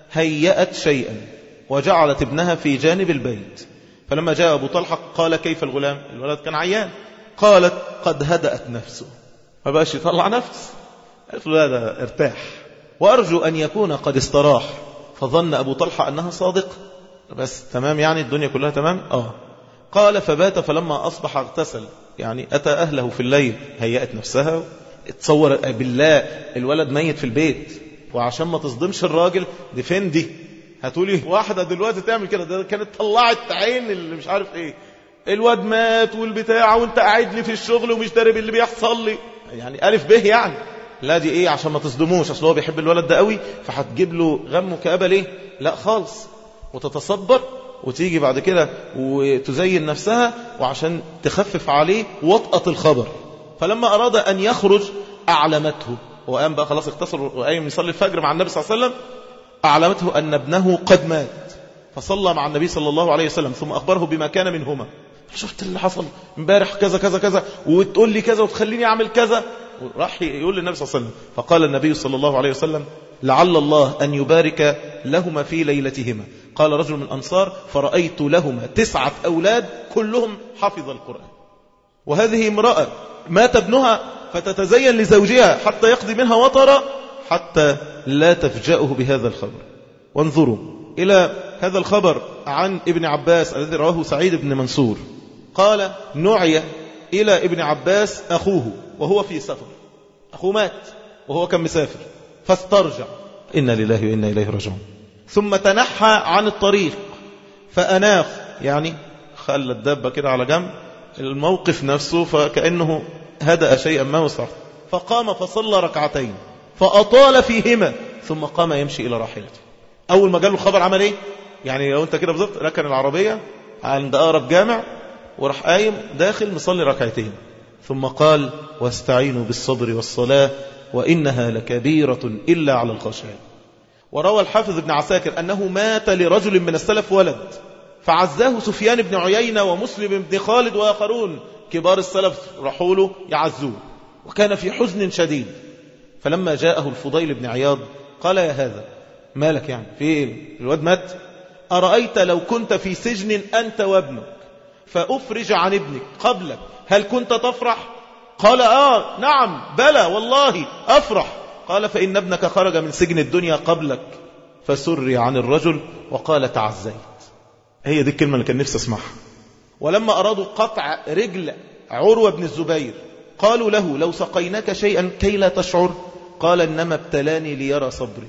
هيأت شيئا وجعلت ابنها في جانب البيت فلما جاء أبو طلحة قال كيف الغلام الولد كان عيان قالت قد هدأت نفسه ما بقاش يطلع نفس قالت له هذا ارتاح وأرجو أن يكون قد استراح فظن أبو طلحة أنها صادق بس تمام يعني الدنيا كلها تمام آه قال فبات فلما أصبح اغتسل يعني أتى أهله في الليل هيأت نفسها تصور بالله الولد ميت في البيت وعشان ما تصدمش الراجل دي فين دي هتقولي واحدة دلوقتي تعمل كده ده كانت طلعت عين اللي مش عارف ايه الواد مات والبتاع وانت قاعد لي في الشغل ومش دارب اللي بيحصل لي يعني ألف به يعني لا دي ايه عشان ما تصدموش اصل هو بيحب الولد ده قوي فهتجيب له غم وكآبة ليه لا خالص وتتصبر وتيجي بعد كده وتزين نفسها وعشان تخفف عليه وطأة الخبر فلما أراد أن يخرج أعلمته وقام بقى خلاص اختصر وقام يصلي الفجر مع النبي صلى الله عليه وسلم أعلمته أن ابنه قد مات فصلى مع النبي صلى الله عليه وسلم ثم أخبره بما كان منهما شفت اللي حصل امبارح كذا كذا كذا وتقول لي كذا وتخليني أعمل كذا راح يقول للنبي صلى الله عليه وسلم فقال النبي صلى الله عليه وسلم لعل الله أن يبارك لهما في ليلتهما قال رجل من الأنصار فرأيت لهما تسعة أولاد كلهم حفظ القرآن وهذه امرأة مات ابنها فتتزين لزوجها حتى يقضي منها وطرا حتى لا تفجأه بهذا الخبر وانظروا إلى هذا الخبر عن ابن عباس الذي رواه سعيد بن منصور قال نعي إلى ابن عباس أخوه وهو في سفر أخوه مات وهو كان مسافر فاسترجع إنا لله وإنا إليه راجعون ثم تنحى عن الطريق فأناخ يعني خلى الدابة كده على جنب الموقف نفسه فكأنه هدأ شيئا ما وصح فقام فصلى ركعتين فأطال فيهما ثم قام يمشي إلى راحلته أول ما جاله الخبر عمل إيه يعني لو أنت كده بالظبط ركن العربية عند أقرب جامع وراح قايم داخل مصلي ركعتين ثم قال واستعينوا بالصبر والصلاة وإنها لكبيرة إلا على الخاشعين وروى الحافظ ابن عساكر أنه مات لرجل من السلف ولد فعزاه سفيان بن عيينة ومسلم بن خالد وآخرون كبار السلف راحوا له يعزوه وكان في حزن شديد فلما جاءه الفضيل بن عياض قال يا هذا مالك يعني في ايه الواد مات أرأيت لو كنت في سجن أنت وابنك فأفرج عن ابنك قبلك هل كنت تفرح قال آه نعم بلى والله أفرح قال فإن ابنك خرج من سجن الدنيا قبلك فسري عن الرجل وقال تعزيت هي دي الكلمة اللي كان نفسي اسمعها ولما أرادوا قطع رجل عروة بن الزبير قالوا له لو سقيناك شيئا كي لا تشعر قال إنما ابتلاني ليرى صبري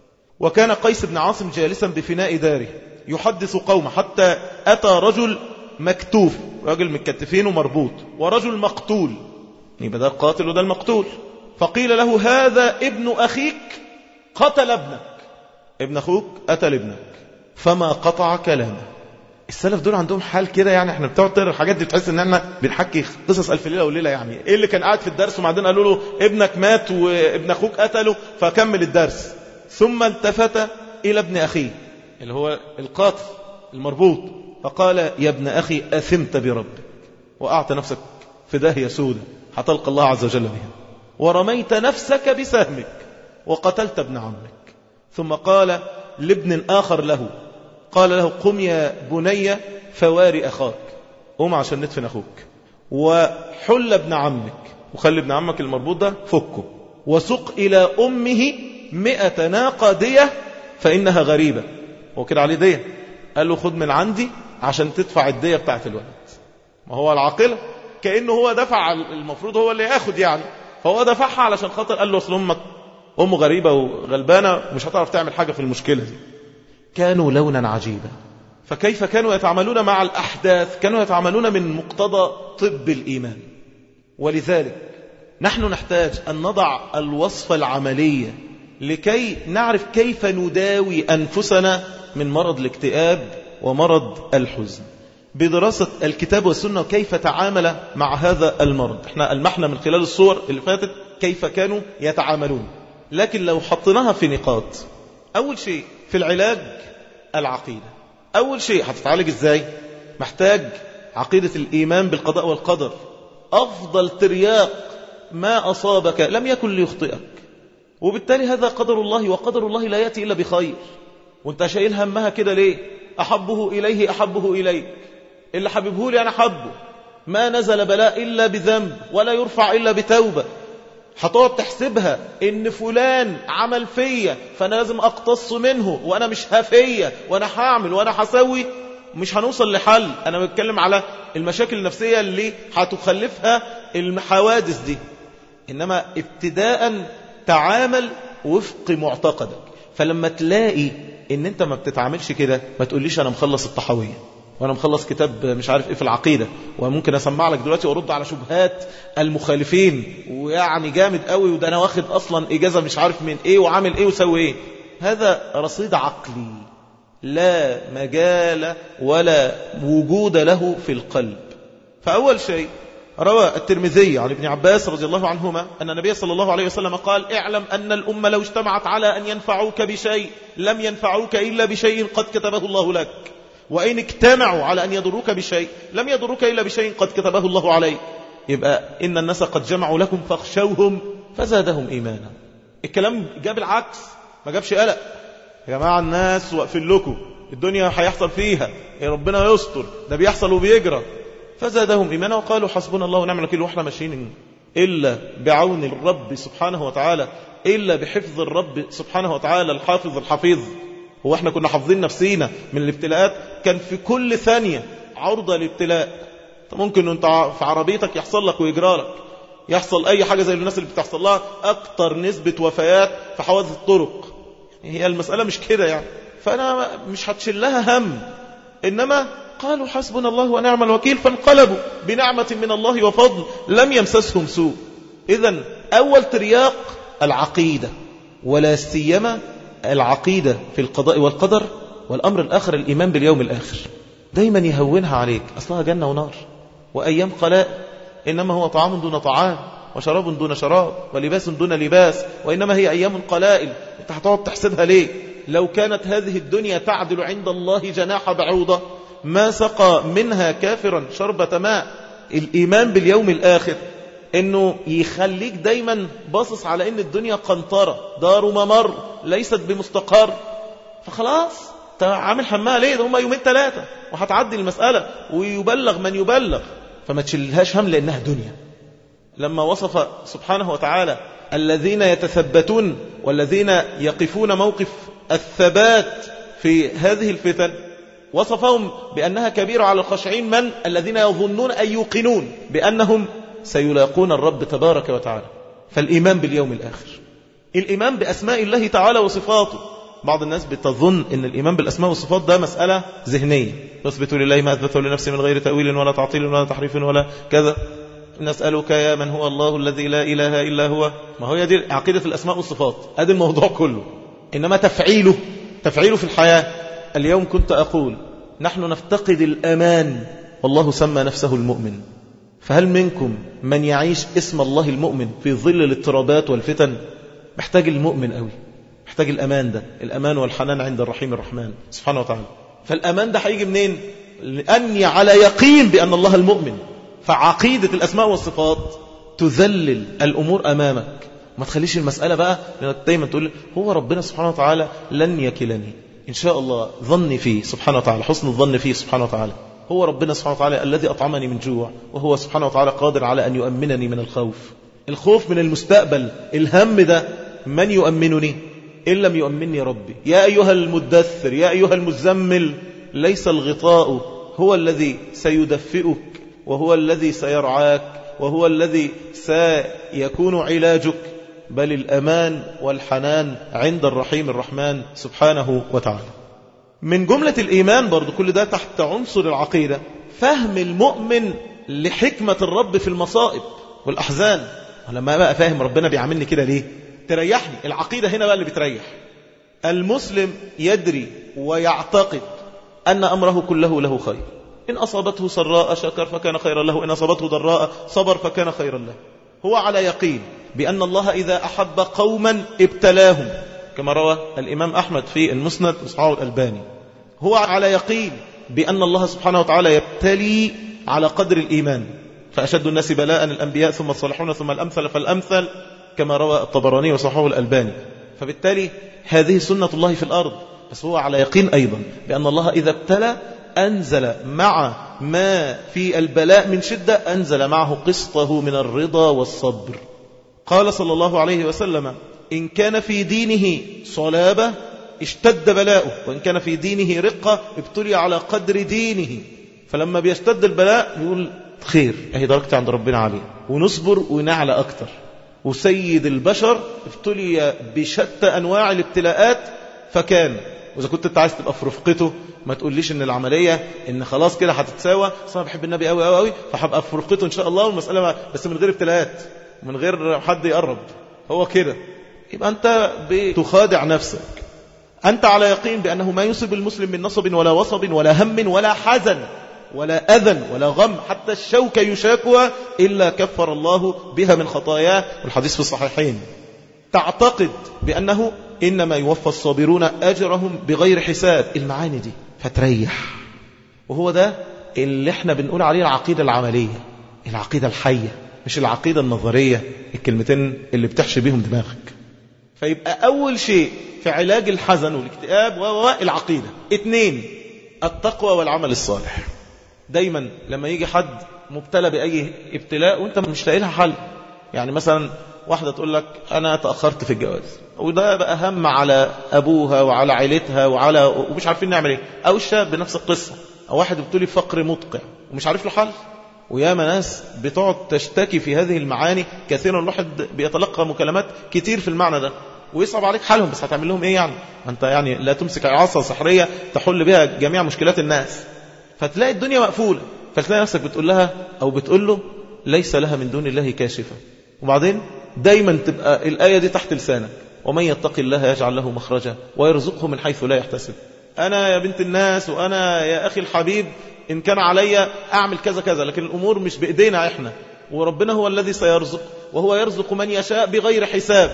وكان قيس بن عاصم جالسا بفناء داره يحدث قوم حتى أتى رجل مكتوف رجل متكتفين ومربوط ورجل مقتول يبقى ده القاتل وده المقتول فقيل له هذا ابن أخيك قتل ابنك ابن أخوك قتل ابنك فما قطع كلامه السلف دول عندهم حال كده يعني احنا بتقعد تقرا الحاجات دي بتحس ان احنا بنحكي قصص الف ليله وليله يعني ايه اللي كان قاعد في الدرس وبعدين قالوا له ابنك مات وابن اخوك قتله فكمل الدرس ثم التفت الى ابن اخيه اللي هو القاتل المربوط فقال يا ابن اخي اثمت بربك واعطى نفسك في داهيه سودة هتلقى الله عز وجل بها ورميت نفسك بسهمك وقتلت ابن عمك ثم قال لابن آخر له قال له قم يا بني فواري أخاك قوم عشان ندفن أخوك وحل ابن عمك وخلي ابن عمك المربوط ده فكه وسق إلى أمه مئة ناقة دية فإنها غريبة هو كده عليه دية قال له خد من عندي عشان تدفع الدية بتاعت الولد ما هو العاقلة كأنه هو دفع المفروض هو اللي ياخد يعني فهو دفعها علشان خاطر قال له أصل أمك أمه غريبة وغلبانة مش هتعرف تعمل حاجة في المشكلة دي كانوا لونا عجيبا فكيف كانوا يتعاملون مع الأحداث كانوا يتعاملون من مقتضى طب الإيمان ولذلك نحن نحتاج أن نضع الوصفة العملية لكي نعرف كيف نداوي أنفسنا من مرض الاكتئاب ومرض الحزن بدراسة الكتاب والسنة وكيف تعامل مع هذا المرض احنا ألمحنا من خلال الصور اللي فاتت كيف كانوا يتعاملون لكن لو حطيناها في نقاط أول شيء في العلاج العقيدة أول شيء هتتعالج إزاي محتاج عقيدة الإيمان بالقضاء والقدر أفضل ترياق ما أصابك لم يكن ليخطئك وبالتالي هذا قدر الله وقدر الله لا يأتي إلا بخير وانت شايل همها كده ليه أحبه إليه أحبه إليك اللي حبيبه لي أنا حبه ما نزل بلاء إلا بذنب ولا يرفع إلا بتوبة هتقعد تحسبها ان فلان عمل فيا فانا لازم اقتص منه وانا مش هفيا وانا هعمل وانا هسوي مش هنوصل لحل انا بتكلم على المشاكل النفسية اللي هتخلفها الحوادث دي انما ابتداء تعامل وفق معتقدك فلما تلاقي ان انت ما بتتعاملش كده ما تقوليش انا مخلص الطحاوية وانا مخلص كتاب مش عارف ايه في العقيدة وممكن اسمع لك دلوقتي وارد على شبهات المخالفين ويعني جامد قوي وده انا واخد اصلا اجازة مش عارف من ايه وعامل ايه وسوي ايه هذا رصيد عقلي لا مجال ولا وجود له في القلب فأول شيء روى الترمذي عن ابن عباس رضي الله عنهما أن النبي صلى الله عليه وسلم قال اعلم أن الأمة لو اجتمعت على أن ينفعوك بشيء لم ينفعوك إلا بشيء قد كتبه الله لك وإن اجتمعوا على أن يضروك بشيء لم يضروك إلا بشيء قد كتبه الله عليك يبقى إن الناس قد جمعوا لكم فاخشوهم فزادهم إيمانا الكلام جاب العكس ما جابش قلق يا جماعة الناس واقفين لكم الدنيا هيحصل فيها يا ربنا يستر ده بيحصل وبيجرى فزادهم إيمانا وقالوا حسبنا الله ونعم الوكيل واحنا ماشيين إلا بعون الرب سبحانه وتعالى إلا بحفظ الرب سبحانه وتعالى الحافظ الحفيظ هو احنا كنا حافظين نفسينا من الابتلاءات كان في كل ثانية عرضة لابتلاء ممكن انت في عربيتك يحصل لك ويجرى لك يحصل اي حاجة زي الناس اللي بتحصل لها اكتر نسبة وفيات في حوادث الطرق هي المسألة مش كده يعني فانا مش هتشيل لها هم انما قالوا حسبنا الله ونعم الوكيل فانقلبوا بنعمة من الله وفضل لم يمسسهم سوء اذا اول ترياق العقيدة ولا سيما العقيدة في القضاء والقدر والأمر الآخر الإيمان باليوم الآخر دايما يهونها عليك أصلها جنة ونار وأيام قلاء إنما هو طعام دون طعام وشراب دون شراب ولباس دون لباس وإنما هي أيام قلائل أنت هتقعد تحسبها ليه لو كانت هذه الدنيا تعدل عند الله جناح بعوضة ما سقى منها كافرا شربة ماء الإيمان باليوم الآخر انه يخليك دايما باصص على ان الدنيا قنطرة دار ممر ليست بمستقر فخلاص عامل حماها ليه ده هم يومين ثلاثة وهتعدي المسألة ويبلغ من يبلغ فما تشيلهاش هم لأنها دنيا لما وصف سبحانه وتعالى الذين يتثبتون والذين يقفون موقف الثبات في هذه الفتن وصفهم بأنها كبيرة على الخاشعين من الذين يظنون أن يوقنون بأنهم سيلاقون الرب تبارك وتعالى فالإيمان باليوم الآخر الإيمان بأسماء الله تعالى وصفاته بعض الناس بتظن أن الإيمان بالأسماء والصفات ده مسألة ذهنية يثبت لله ما أثبته لنفسه من غير تأويل ولا تعطيل ولا تحريف ولا كذا نسألك يا من هو الله الذي لا إله إلا هو ما هو دي عقيدة الأسماء والصفات هذا الموضوع كله إنما تفعيله تفعيله في الحياة اليوم كنت أقول نحن نفتقد الأمان والله سمى نفسه المؤمن فهل منكم من يعيش اسم الله المؤمن في ظل الاضطرابات والفتن محتاج المؤمن قوي محتاج الأمان ده الأمان والحنان عند الرحيم الرحمن سبحانه وتعالى فالأمان ده هيجي منين لأني على يقين بأن الله المؤمن فعقيدة الأسماء والصفات تذلل الأمور أمامك ما تخليش المسألة بقى لأنك دايما تقول هو ربنا سبحانه وتعالى لن يكلني إن شاء الله ظني فيه سبحانه وتعالى حسن الظن فيه سبحانه وتعالى هو ربنا سبحانه وتعالى الذي أطعمني من جوع وهو سبحانه وتعالى قادر على أن يؤمنني من الخوف الخوف من المستقبل الهم ده من يؤمنني إن لم يؤمنني ربي يا أيها المدثر يا أيها المزمل ليس الغطاء هو الذي سيدفئك وهو الذي سيرعاك وهو الذي سيكون علاجك بل الأمان والحنان عند الرحيم الرحمن سبحانه وتعالى من جملة الإيمان برضو كل ده تحت عنصر العقيدة فهم المؤمن لحكمة الرب في المصائب والأحزان ولما بقى فاهم ربنا بيعاملني كده ليه تريحني العقيدة هنا بقى اللي بتريح المسلم يدري ويعتقد أن أمره كله له خير إن أصابته سراء شكر فكان خيرا له إن أصابته ضراء صبر فكان خيرا له هو على يقين بأن الله إذا أحب قوما ابتلاهم كما روى الإمام أحمد في المسند وصحابه الألباني هو على يقين بأن الله سبحانه وتعالى يبتلي على قدر الإيمان فأشد الناس بلاء الأنبياء ثم الصالحون ثم الأمثل فالأمثل كما روى الطبراني وصححه الألباني فبالتالي هذه سنة الله في الأرض بس هو على يقين أيضا بأن الله إذا ابتلى أنزل مع ما في البلاء من شدة أنزل معه قسطه من الرضا والصبر قال صلى الله عليه وسلم إن كان في دينه صلابة اشتد بلاؤه وإن كان في دينه رقة ابتلي على قدر دينه فلما بيشتد البلاء يقول خير اهي درجتي عند ربنا عليه ونصبر ونعلى أكتر وسيد البشر ابتلي بشتى أنواع الابتلاءات فكان وإذا كنت أنت عايز تبقى في رفقته ما تقوليش ان العملية ان خلاص كده هتتساوى اصل انا بحب النبي قوي قوي قوي فهبقى في رفقته ان شاء الله والمسألة بس من غير ابتلاءات ومن غير حد يقرب هو كده يبقى انت بتخادع نفسك أنت على يقين بأنه ما يصيب المسلم من نصب ولا وصب ولا هم ولا حزن ولا أذى ولا غم حتى الشوكة يشاكها إلا كفر الله بها من خطاياه والحديث في الصحيحين تعتقد بأنه إنما يوفى الصابرون أجرهم بغير حساب المعاني دي فتريح وهو ده اللي احنا بنقول عليه العقيدة العملية العقيدة الحية مش العقيدة النظرية الكلمتين اللي بتحشي بيهم دماغك فيبقى أول شيء في علاج الحزن والاكتئاب والعقيدة اثنين التقوى والعمل الصالح دايما لما يجي حد مبتلى بأي ابتلاء وانت مش لاقي لها حل يعني مثلا واحدة تقول لك أنا تأخرت في الجواز وده بقى هم على أبوها وعلى عيلتها وعلى ومش عارفين نعمل إيه أو الشاب بنفس القصة أو واحد بتقولي فقر مدقع ومش عارف له حل وياما ناس بتقعد تشتكي في هذه المعاني كثيرا الواحد بيتلقى مكالمات كتير في المعنى ده ويصعب عليك حالهم بس هتعمل لهم ايه يعني ما انت يعني لا تمسك عصا سحريه تحل بها جميع مشكلات الناس فتلاقي الدنيا مقفوله فتلاقي نفسك بتقول لها او بتقول له ليس لها من دون الله كاشفه وبعدين دايما تبقى الايه دي تحت لسانك ومن يتق الله يجعل له مخرجا ويرزقه من حيث لا يحتسب انا يا بنت الناس وانا يا اخي الحبيب ان كان علي اعمل كذا كذا لكن الامور مش بايدينا احنا وربنا هو الذي سيرزق وهو يرزق من يشاء بغير حساب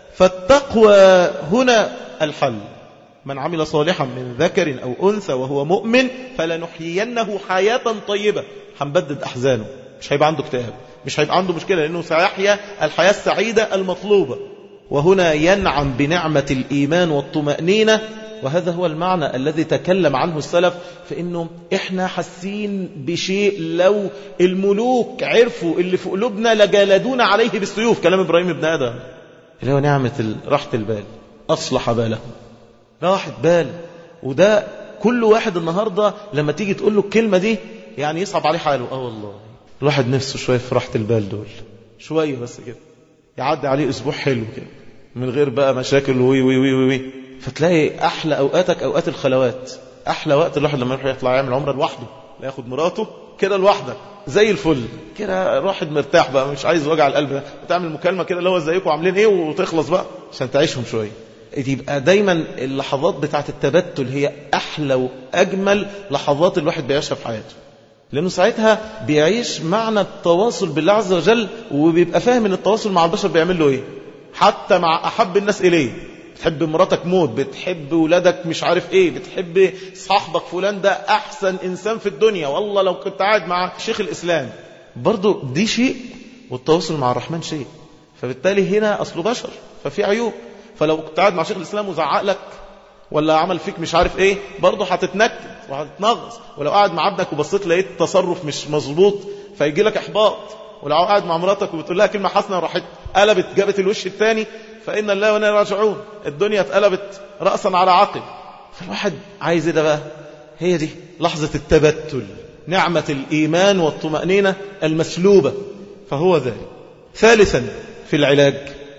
فالتقوى هنا الحل من عمل صالحا من ذكر أو أنثى وهو مؤمن فلنحيينه حياة طيبة هنبدد أحزانه مش هيبقى عنده اكتئاب مش هيبقى عنده مشكلة لأنه سيحيا الحياة السعيدة المطلوبة وهنا ينعم بنعمة الإيمان والطمأنينة وهذا هو المعنى الذي تكلم عنه السلف فإنه إحنا حاسين بشيء لو الملوك عرفوا اللي في قلوبنا لجالدونا عليه بالسيوف كلام إبراهيم ابن آدم اللي هو نعمة راحة البال أصلح باله راحة بال وده كل واحد النهاردة لما تيجي تقول له الكلمة دي يعني يصعب عليه حاله اه والله الواحد نفسه شوية في راحة البال دول شوية بس كده يعدي عليه أسبوع حلو كده من غير بقى مشاكل وي وي وي وي فتلاقي أحلى أوقاتك أوقات الخلوات أحلى وقت الواحد لما يروح يطلع يعمل عمرة لوحده لا ياخد مراته كده لوحدك زي الفل كده واحد مرتاح بقى مش عايز وجع القلب ده وتعمل مكالمة كده اللي هو ازيكم عاملين ايه وتخلص بقى عشان تعيشهم شوية يبقى دايما اللحظات بتاعت التبتل هي أحلى وأجمل لحظات الواحد بيعيشها في حياته لأنه ساعتها بيعيش معنى التواصل بالله عز وجل وبيبقى فاهم ان التواصل مع البشر بيعمل له ايه حتى مع أحب الناس إليه بتحب مراتك موت بتحب ولادك مش عارف ايه بتحب صاحبك فلان ده احسن انسان في الدنيا والله لو كنت قاعد مع شيخ الاسلام برضو دي شيء والتواصل مع الرحمن شيء فبالتالي هنا اصله بشر ففي عيوب فلو كنت قاعد مع شيخ الاسلام وزعق لك ولا عمل فيك مش عارف ايه برضه هتتنكد وهتتنغص ولو قاعد مع ابنك وبصيت لقيت تصرف مش مظبوط فيجي لك احباط ولو قاعد مع مراتك وبتقول لها كلمه حسنه وراحت قلبت جابت الوش الثاني فان الله وانا راجعون الدنيا اتقلبت راسا على عقب فالواحد عايز ايه ده بقى هي دي لحظه التبتل نعمه الايمان والطمانينه المسلوبه فهو ذلك ثالثا في العلاج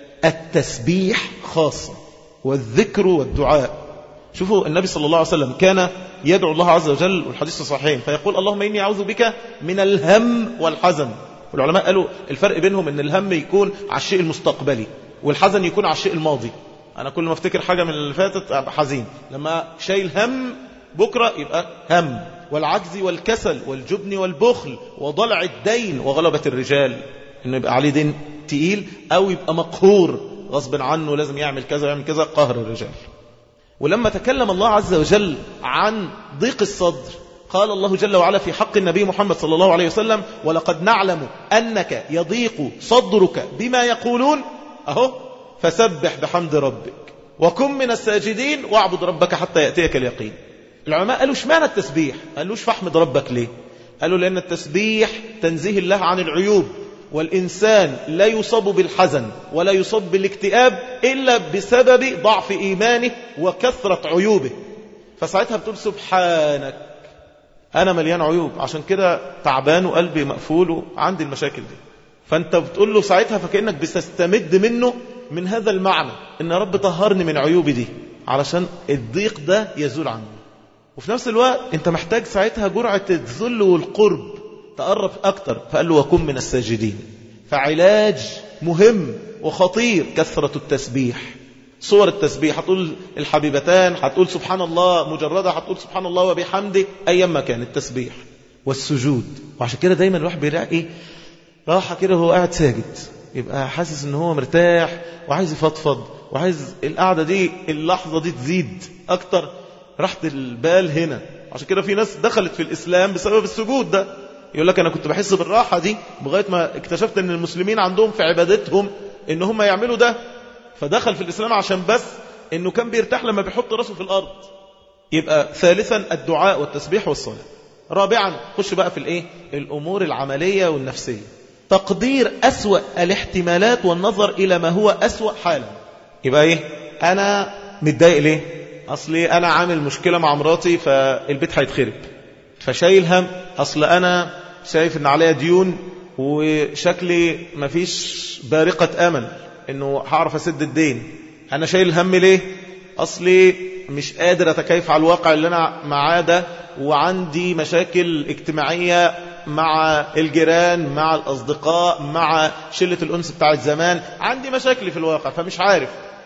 التسبيح خاصه والذكر والدعاء شوفوا النبي صلى الله عليه وسلم كان يدعو الله عز وجل والحديث الصحيحين فيقول اللهم إني أعوذ بك من الهم والحزن والعلماء قالوا الفرق بينهم ان الهم يكون على الشيء المستقبلي والحزن يكون على الشيء الماضي انا كل ما افتكر حاجه من اللي فاتت ابقى حزين لما شايل هم بكره يبقى هم والعجز والكسل والجبن والبخل وضلع الدين وغلبه الرجال انه يبقى عليه دين تقيل او يبقى مقهور غصب عنه لازم يعمل كذا ويعمل كذا قهر الرجال ولما تكلم الله عز وجل عن ضيق الصدر قال الله جل وعلا في حق النبي محمد صلى الله عليه وسلم ولقد نعلم أنك يضيق صدرك بما يقولون أهو فسبح بحمد ربك وكن من الساجدين واعبد ربك حتى يأتيك اليقين العلماء قالوا اشمعنى التسبيح قالوش فاحمد ربك ليه قالوا لأن التسبيح تنزيه الله عن العيوب والإنسان لا يصاب بالحزن ولا يصاب بالاكتئاب إلا بسبب ضعف إيمانه وكثرة عيوبه فساعتها بتقول سبحانك أنا مليان عيوب عشان كده تعبان وقلبي مقفول وعندي المشاكل دي فأنت بتقول له ساعتها فكأنك بتستمد منه من هذا المعنى إن رب طهرني من عيوبي دي علشان الضيق ده يزول عني وفي نفس الوقت أنت محتاج ساعتها جرعة الذل والقرب تقرب أكتر فقال له وكن من الساجدين فعلاج مهم وخطير كثرة التسبيح صور التسبيح هتقول الحبيبتان هتقول سبحان الله مجردة هتقول سبحان الله وبحمده أيما كان التسبيح والسجود وعشان كده دايما الواحد بيلاقي ايه راحة كده وهو قاعد ساجد يبقى حاسس ان هو مرتاح وعايز يفضفض وعايز القعدة دي اللحظة دي تزيد أكتر راحة البال هنا عشان كده في ناس دخلت في الإسلام بسبب السجود ده يقول لك أنا كنت بحس بالراحة دي لغاية ما اكتشفت أن المسلمين عندهم في عبادتهم أن هم يعملوا ده فدخل في الإسلام عشان بس أنه كان بيرتاح لما بيحط راسه في الأرض يبقى ثالثا الدعاء والتسبيح والصلاة رابعا خش بقى في الإيه؟ الأمور العملية والنفسية تقدير أسوأ الاحتمالات والنظر إلى ما هو أسوأ حالا يبقى إيه أنا متضايق ليه أصلي أنا عامل مشكلة مع مراتي فالبيت هيتخرب فشايل هم أصل أنا شايف أن عليا ديون وشكلي مفيش بارقة أمل أنه هعرف أسد الدين أنا شايل هم ليه أصلي مش قادر أتكيف على الواقع اللي أنا معاه ده وعندي مشاكل اجتماعية مع الجيران مع الأصدقاء مع شلة الأنس بتاع الزمان عندي مشاكل في الواقع فمش عارف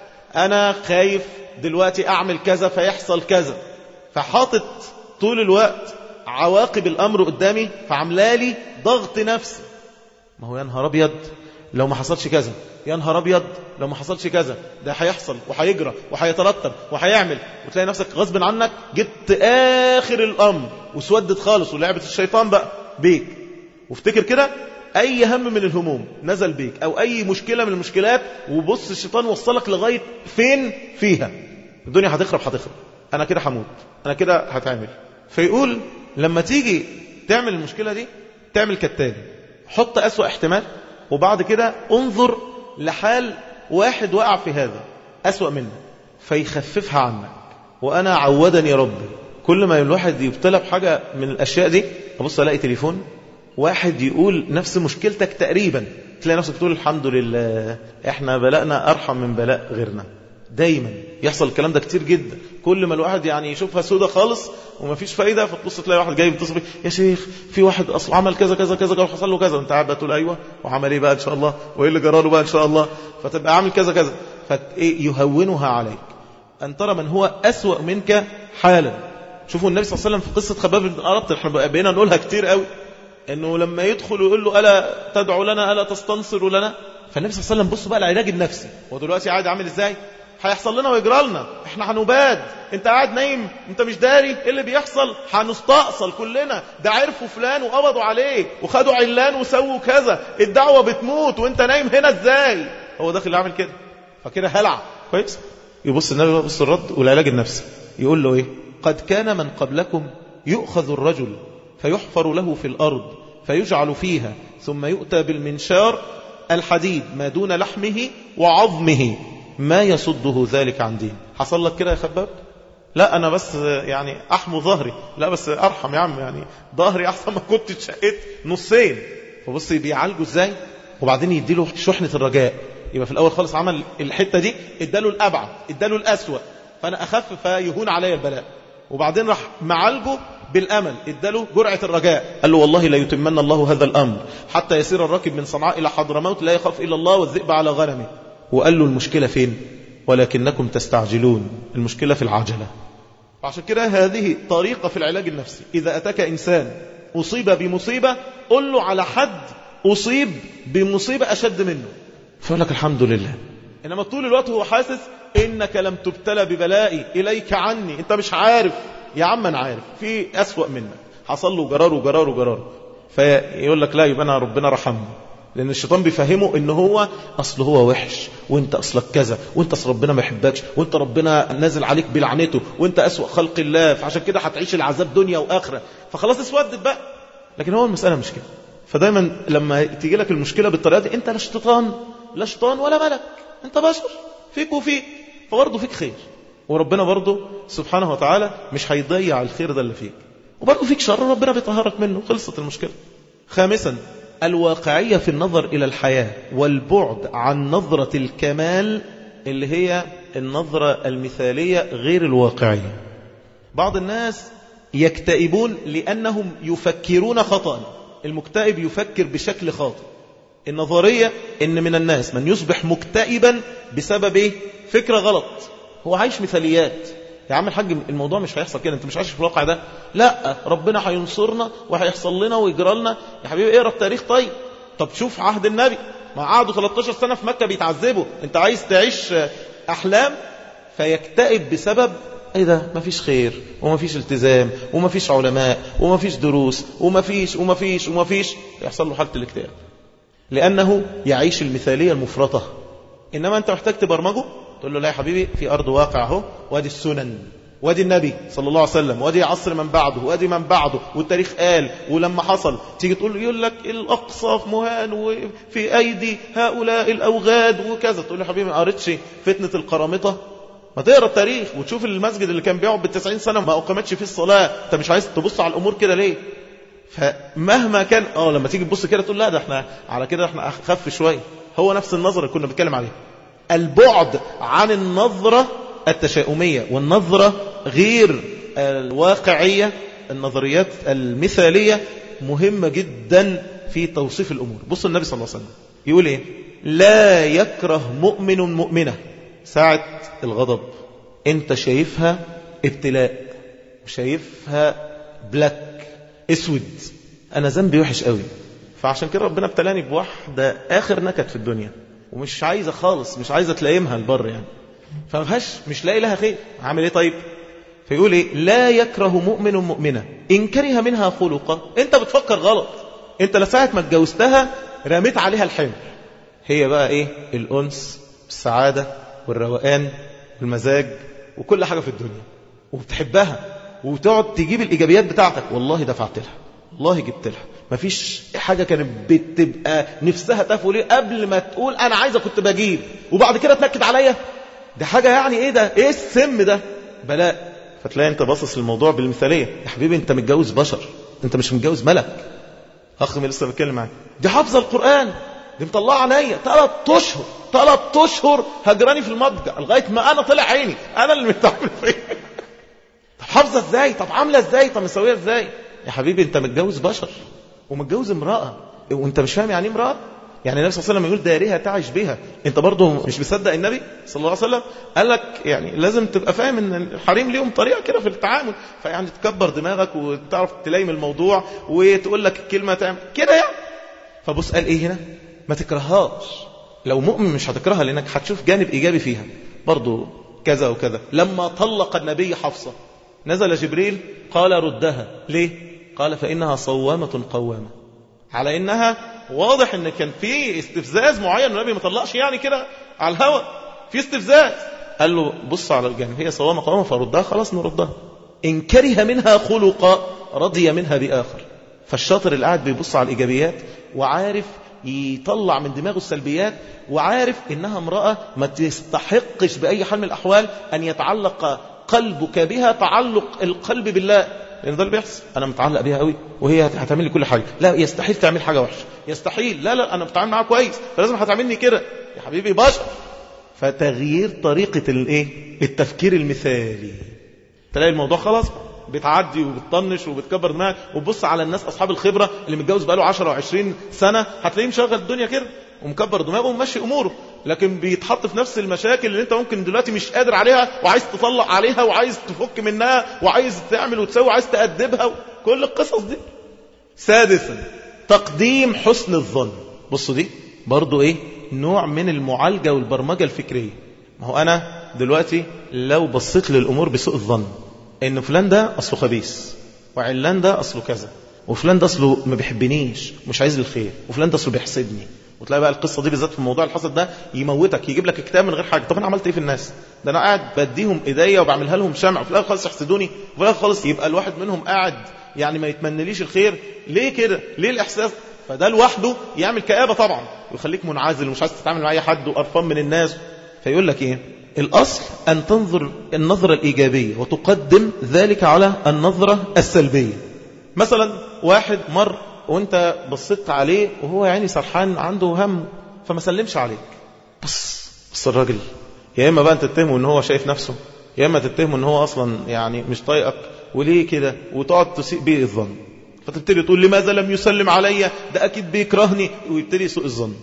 أنا خايف دلوقتي أعمل كذا فيحصل كذا فحاطط طول الوقت عواقب الأمر قدامي فعملالي ضغط نفسي ما هو يا نهار أبيض لو ما حصلش كذا يا نهار أبيض لو ما حصلش كذا ده هيحصل وهيجرى وهيترتب وهيعمل وتلاقي نفسك غصب عنك جبت آخر الأمر وسودت خالص ولعبة الشيطان بقى بيك وافتكر كده أي هم من الهموم نزل بيك أو أي مشكلة من المشكلات وبص الشيطان وصلك لغاية فين فيها الدنيا هتخرب هتخرب أنا كده هموت أنا كده هتعمل فيقول لما تيجي تعمل المشكلة دي تعمل كالتالي حط أسوأ احتمال وبعد كده انظر لحال واحد وقع في هذا أسوأ منه فيخففها عنك وأنا عودني ربي كل ما الواحد يبتلى بحاجة من الأشياء دي أبص ألاقي تليفون واحد يقول نفس مشكلتك تقريبا تلاقي نفسك تقول الحمد لله احنا بلاءنا أرحم من بلاء غيرنا دايما يحصل الكلام ده كتير جدا كل ما الواحد يعني يشوفها سودة خالص ومفيش فايدة فتبص تلاقي واحد جاي بيتصل يا شيخ في واحد اصلا عمل كذا كذا كذا وحصل له كذا وانت قاعد بقى تقول ايوه وعمل ايه بقى ان شاء الله وايه اللي جرى له بقى ان شاء الله فتبقى عامل كذا كذا فيهونها عليك ان ترى من هو اسوأ منك حالا شوفوا النبي صلى الله عليه وسلم في قصة خباب بن أربط احنا بقينا نقولها كتير قوي انه لما يدخل ويقول له ألا تدعو لنا ألا تستنصر لنا فالنبي صلى الله عليه وسلم بصوا بقى العلاج النفسي هو دلوقتي قاعد عامل ازاي هيحصل لنا ويجرى لنا احنا هنباد انت قاعد نايم انت مش داري ايه اللي بيحصل هنستأصل كلنا ده عرفوا فلان وقبضوا عليه وخدوا علان وسووا كذا الدعوة بتموت وانت نايم هنا ازاي هو داخل يعمل كده فكده هلع كويس يبص النبي يبص الرد والعلاج النفسي يقول له ايه قد كان من قبلكم يؤخذ الرجل فيحفر له في الأرض فيجعل فيها ثم يؤتى بالمنشار الحديد ما دون لحمه وعظمه ما يصده ذلك عن دين حصل لك كده يا خباب لا أنا بس يعني أحمو ظهري لا بس أرحم يا عم يعني ظهري أحسن ما كنت اتشقيت نصين فبص بيعالجه ازاي وبعدين يديله شحنة الرجاء يبقى في الأول خالص عمل الحتة دي اداله الأبعد اداله الأسوأ فأنا أخف فيهون علي البلاء وبعدين راح معالجه بالأمل اداله جرعة الرجاء قال له والله لا يتمن الله هذا الأمر حتى يسير الراكب من صنعاء إلى حضرموت لا يخاف إلا الله والذئب على غنمه وقال له المشكلة فين ولكنكم تستعجلون المشكلة في العجلة عشان كده هذه طريقة في العلاج النفسي إذا أتاك إنسان أصيب بمصيبة قل له على حد أصيب بمصيبة أشد منه فيقول لك الحمد لله إنما طول الوقت هو حاسس إنك لم تبتلى ببلائي إليك عني أنت مش عارف يا عم أنا عارف في أسوأ منك حصل له جرار وجرار وجرار فيقول لك لا يبقى أنا ربنا رحمه لأن الشيطان بيفهمه إن هو أصل هو وحش وانت أصلك كذا وانت أصل ربنا ما يحبكش وانت ربنا نازل عليك بلعنته وانت أسوأ خلق الله فعشان كده هتعيش العذاب دنيا وآخرة فخلاص اسودت بقى لكن هو المسألة مش كده فدايما لما تيجي لك المشكلة بالطريقة دي انت لا شيطان لا شيطان ولا ملك انت بشر فيك وفيك فبرضه فيك خير وربنا برضه سبحانه وتعالى مش هيضيع الخير ده اللي فيك وبرضه فيك شر ربنا بيطهرك منه خلصت المشكلة خامسا الواقعية في النظر إلى الحياة والبعد عن نظرة الكمال اللي هي النظرة المثالية غير الواقعية بعض الناس يكتئبون لأنهم يفكرون خطأ المكتئب يفكر بشكل خاطئ النظرية ان من الناس من يصبح مكتئبا بسبب ايه فكرة غلط هو عايش مثاليات يا عم الحاج الموضوع مش هيحصل كده انت مش عايش في الواقع ده لا ربنا هينصرنا وهيحصل لنا ويجرى لنا يا حبيبي اقرا التاريخ طيب طب شوف عهد النبي ما قعدوا 13 سنة في مكة بيتعذبوا انت عايز تعيش احلام فيكتئب بسبب ايه ده مفيش خير ومفيش التزام ومفيش علماء ومفيش دروس ومفيش ومفيش ومفيش يحصل له حالة الاكتئاب لأنه يعيش المثالية المفرطة إنما أنت محتاج تبرمجه تقول له لا يا حبيبي في أرض واقع اهو وادي السنن وادي النبي صلى الله عليه وسلم وادي عصر من بعده وادي من بعده والتاريخ قال ولما حصل تيجي تقول يقول لك الأقصى في مهان وفي أيدي هؤلاء الأوغاد وكذا تقول له يا حبيبي ما قريتش فتنة القرامطة ما تقرا التاريخ وتشوف المسجد اللي كان بيقعد بالتسعين سنة ما أقامتش فيه الصلاة أنت مش عايز تبص على الأمور كده ليه فمهما كان اه لما تيجي تبص كده تقول لا ده احنا على كده احنا اخف شويه هو نفس النظره اللي كنا بنتكلم عليها البعد عن النظره التشاؤميه والنظره غير الواقعيه النظريات المثاليه مهمه جدا في توصيف الامور بص النبي صلى الله عليه وسلم يقول ايه لا يكره مؤمن مؤمنه ساعه الغضب انت شايفها ابتلاء شايفها بلاك اسود انا ذنبي وحش قوي فعشان كده ربنا ابتلاني بواحده اخر نكد في الدنيا ومش عايزه خالص مش عايزه تلايمها البر يعني فمهاش مش لاقي لها خير عامل ايه طيب فيقول ايه لا يكره مؤمن مؤمنه ان كره منها خلقا انت بتفكر غلط انت لساعه ما اتجوزتها رميت عليها الحمل هي بقى ايه الانس السعاده والروقان والمزاج وكل حاجه في الدنيا وبتحبها وتقعد تجيب الإيجابيات بتاعتك والله دفعت لها والله جبت لها مفيش حاجة كانت بتبقى نفسها تفول ايه قبل ما تقول أنا عايزة كنت بجيب وبعد كده تنكد عليا ده حاجة يعني ايه ده ايه السم ده بلاء فتلاقي انت باصص للموضوع بالمثالية يا حبيبي انت متجوز بشر انت مش متجوز ملك اخ من لسه بتكلم معايا دي حافظة القرآن دي مطلعة عليا ثلاث اشهر ثلاث اشهر هجراني في المضجع لغاية ما انا طلع عيني انا اللي متعمل فيه طب حافظه ازاي طب عامله ازاي طب مسويه ازاي يا حبيبي انت متجوز بشر ومتجوز امراه وانت مش فاهم يعني ايه امراه يعني النبي صلى الله عليه وسلم يقول دارها تعش بها انت برضه مش مصدق النبي صلى الله عليه وسلم قال لك يعني لازم تبقى فاهم ان الحريم ليهم طريقه كده في التعامل فيعني تكبر دماغك وتعرف تلايم الموضوع وتقول لك الكلمه تعمل كده يعني فبص قال ايه هنا ما تكرههاش لو مؤمن مش هتكرهها لانك هتشوف جانب ايجابي فيها برضه كذا وكذا لما طلق النبي حفصه نزل جبريل قال ردها ليه قال فإنها صوامة قوامة على إنها واضح إن كان في استفزاز معين النبي ما طلقش يعني كده على الهوى في استفزاز قال له بص على الجانب هي صوامة قوامة فردها خلاص نردها إن كره منها خلقا رضي منها بآخر فالشاطر اللي قاعد بيبص على الإيجابيات وعارف يطلع من دماغه السلبيات وعارف إنها امرأة ما تستحقش بأي حال من الأحوال أن يتعلق قلبك بها تعلق القلب بالله لأن ده اللي بيحصل أنا متعلق بيها قوي وهي هتعمل لي كل حاجة لا يستحيل تعمل حاجة وحشة يستحيل لا لا أنا بتعامل معاها كويس فلازم هتعاملني كده يا حبيبي بشر فتغيير طريقة الايه التفكير المثالي تلاقي الموضوع خلاص بتعدي وبتطنش وبتكبر دماغك وتبص على الناس اصحاب الخبره اللي متجوز بقاله 10 و20 سنه هتلاقيه مشغل الدنيا كده ومكبر دماغه وماشي اموره لكن بيتحط في نفس المشاكل اللي انت ممكن دلوقتي مش قادر عليها وعايز تطلع عليها وعايز تفك منها وعايز تعمل وتسوي وعايز تأدبها كل القصص دي سادسا تقديم حسن الظن بصوا دي برضو ايه نوع من المعالجة والبرمجة الفكرية ما هو انا دلوقتي لو بصيت للامور بسوء الظن ان فلان ده اصله خبيث وعلان ده اصله كذا وفلان ده اصله ما بيحبنيش مش عايز الخير وفلان ده اصله بيحسدني وتلاقي بقى القصه دي بالذات في موضوع الحسد ده يموتك يجيب لك اكتئاب من غير حاجه طب انا عملت ايه في الناس ده انا قاعد بديهم ايديا وبعملها لهم شمع وفي الاخر خالص يحسدوني وفي الاخر خالص يبقى الواحد منهم قاعد يعني ما يتمنليش الخير ليه كده ليه الاحساس فده لوحده يعمل كآبة طبعا ويخليك منعزل ومش عايز تتعامل مع اي حد وقرفان من الناس فيقول لك ايه الأصل أن تنظر النظرة الإيجابية وتقدم ذلك على النظرة السلبية مثلا واحد مر وانت بصيت عليه وهو يعني سرحان عنده هم فما سلمش عليك بص بص الراجل يا إما بقى أنت تتهمه ان هو شايف نفسه يا إما تتهمه ان هو أصلا يعني مش طايقك وليه كده وتقعد تسيء به الظن فتبتدي تقول لماذا لم يسلم عليا ده أكيد بيكرهني ويبتدي يسوء الظن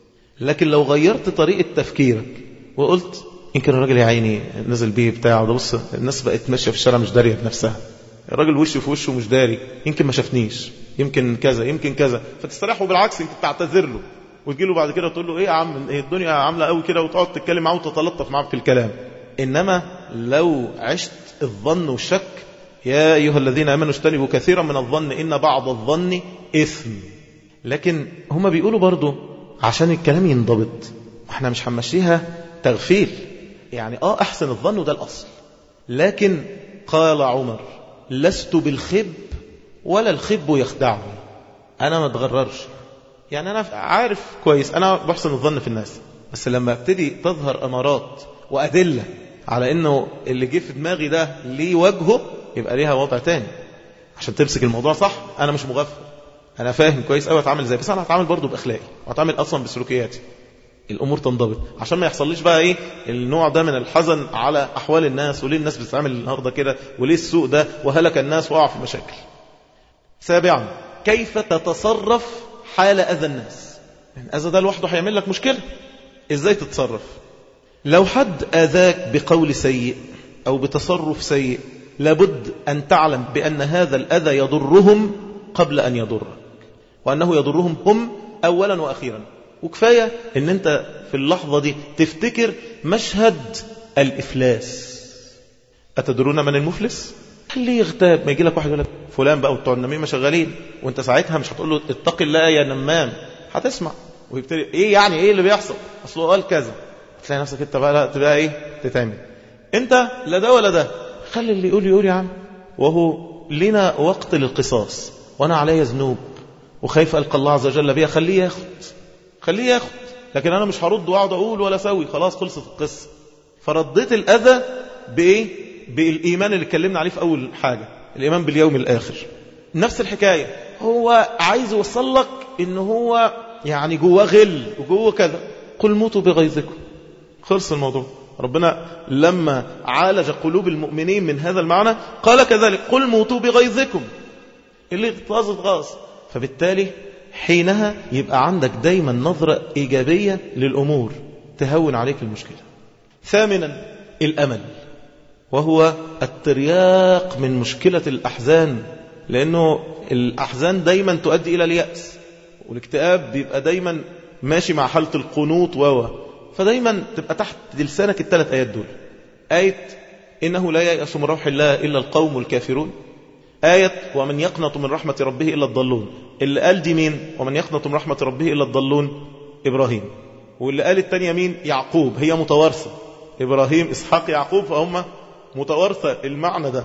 لكن لو غيرت طريقة تفكيرك وقلت يمكن الراجل يا عيني نزل بيه بتاعه ده بص الناس بقت ماشيه في الشارع مش داريه بنفسها الراجل وشه في وشه مش داري يمكن ما شافنيش يمكن كذا يمكن كذا فتستريح وبالعكس انت تعتذر له وتجي له بعد كده تقول له ايه يا عم ايه الدنيا عامله قوي كده وتقعد تتكلم معاه وتتلطف معاه في الكلام انما لو عشت الظن والشك يا ايها الذين امنوا اجتنبوا كثيرا من الظن ان بعض الظن اثم لكن هما بيقولوا برضو عشان الكلام ينضبط احنا مش هنمشيها تغفيل يعني اه احسن الظن وده الاصل لكن قال عمر لست بالخب ولا الخب يخدعني انا ما اتغررش يعني انا عارف كويس انا بحسن الظن في الناس بس لما ابتدي تظهر امارات وادله على انه اللي جه في دماغي ده ليه وجهه يبقى ليها وضع تاني عشان تمسك الموضوع صح انا مش مغفل انا فاهم كويس قوي اتعامل ازاي بس انا هتعامل برضه باخلاقي وهتعامل اصلا بسلوكياتي الامور تنضبط عشان ما يحصليش بقى ايه النوع ده من الحزن على احوال الناس وليه الناس بتتعامل النهارده كده وليه السوء ده وهلك الناس وقع في مشاكل سابعا كيف تتصرف حال اذى الناس الاذى ده لوحده هيعمل لك مشكله ازاي تتصرف لو حد اذاك بقول سيء او بتصرف سيء لابد ان تعلم بان هذا الاذى يضرهم قبل ان يضرك وانه يضرهم هم اولا واخيرا وكفاية ان انت في اللحظة دي تفتكر مشهد الافلاس اتدرون من المفلس خليه يغتاب ما يجي لك واحد يقول لك فلان بقى وبتوع النميمة شغالين وانت ساعتها مش هتقول له اتق الله يا نمام هتسمع ويبتدي ايه يعني ايه اللي بيحصل اصله قال كذا تلاقي نفسك انت بقى لا تبقى ايه تتعمل انت لا ده ولا ده خلي اللي يقول يقول يا عم وهو لنا وقت للقصاص وانا علي ذنوب وخايف القى الله عز وجل بيها خليه ياخد خليه ياخد لكن انا مش هرد واقعد اقول ولا اسوي خلاص خلصت القصه فرديت الاذى بايه بالايمان اللي اتكلمنا عليه في اول حاجه الايمان باليوم الاخر نفس الحكايه هو عايز يوصل لك ان هو يعني جواه غل وجوه كذا قل موتوا بغيظكم خلص الموضوع ربنا لما عالج قلوب المؤمنين من هذا المعنى قال كذلك قل موتوا بغيظكم اللي غاظ غاظ فبالتالي حينها يبقى عندك دايما نظرة إيجابية للأمور تهون عليك المشكلة ثامنا الأمل وهو الترياق من مشكلة الأحزان لأنه الأحزان دايما تؤدي إلى اليأس والاكتئاب بيبقى دايما ماشي مع حالة القنوط و فدايما تبقى تحت لسانك الثلاث آيات دول آية إنه لا ييأس من روح الله إلا القوم الكافرون آية ومن يقنط من رحمة ربه إلا الضالون اللي قال دي مين ومن يقنط من رحمة ربه إلا الضالون إبراهيم واللي قال التانية مين يعقوب هي متوارثة إبراهيم إسحاق يعقوب فهم متوارثة المعنى ده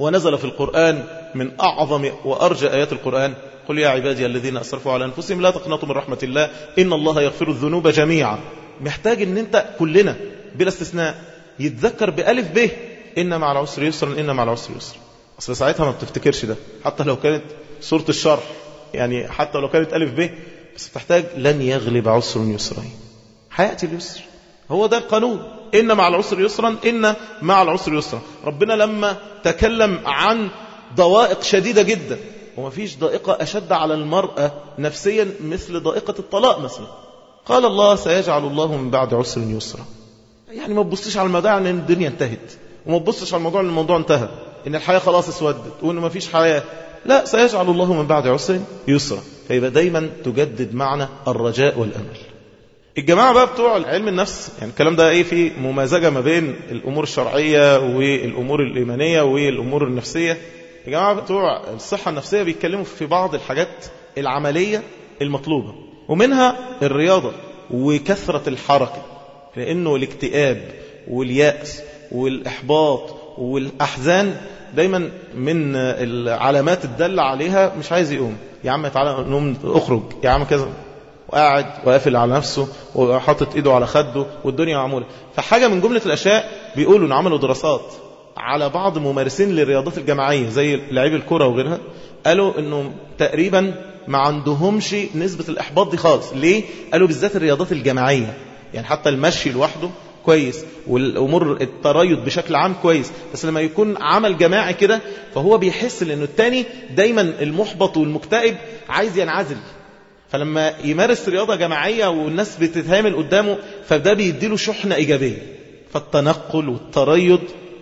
ونزل في القرآن من أعظم وأرجى آيات القرآن قل يا عبادي الذين أسرفوا على أنفسهم لا تقنطوا من رحمة الله إن الله يغفر الذنوب جميعا محتاج ان انت كلنا بلا استثناء يتذكر بألف به إن مع العسر يسرا إن مع العسر يسرا أصل ساعتها ما بتفتكرش ده حتى لو كانت سورة الشرح يعني حتى لو كانت ألف به بس بتحتاج لن يغلب عسر يسرين حياتي اليسر هو ده القانون إن مع العسر يسرا إن مع العسر يسرا ربنا لما تكلم عن ضوائق شديدة جدا وما فيش ضائقة أشد على المرأة نفسيا مثل ضائقة الطلاق مثلا قال الله سيجعل الله من بعد عسر يسرا يعني ما تبصيش على الموضوع ان الدنيا انتهت وما تبصش على الموضوع ان الموضوع انتهى ان الحياة خلاص اسودت وان ما فيش حياة لا سيجعل الله من بعد عسر يسرا فيبقى دايما تجدد معنى الرجاء والامل الجماعة بقى بتوع علم النفس يعني الكلام ده ايه في ممازجة ما بين الامور الشرعية والامور الايمانية والامور النفسية الجماعة بتوع الصحة النفسية بيتكلموا في بعض الحاجات العملية المطلوبة ومنها الرياضة وكثرة الحركة لأنه الاكتئاب واليأس والإحباط والأحزان دايما من العلامات الدالة عليها مش عايز يقوم يا عم تعالى نقوم اخرج يا عم كذا وقاعد وقافل على نفسه وحاطط ايده على خده والدنيا معمولة فحاجة من جملة الأشياء بيقولوا ان عملوا دراسات على بعض ممارسين للرياضات الجماعية زي لعيب الكرة وغيرها قالوا انه تقريبا ما عندهمش نسبة الإحباط دي خالص ليه؟ قالوا بالذات الرياضات الجماعية يعني حتى المشي لوحده كويس والأمور التريض بشكل عام كويس بس لما يكون عمل جماعي كده فهو بيحس لأنه التاني دايما المحبط والمكتئب عايز ينعزل فلما يمارس رياضة جماعية والناس بتتهامل قدامه فده بيديله شحنة إيجابية فالتنقل والتريض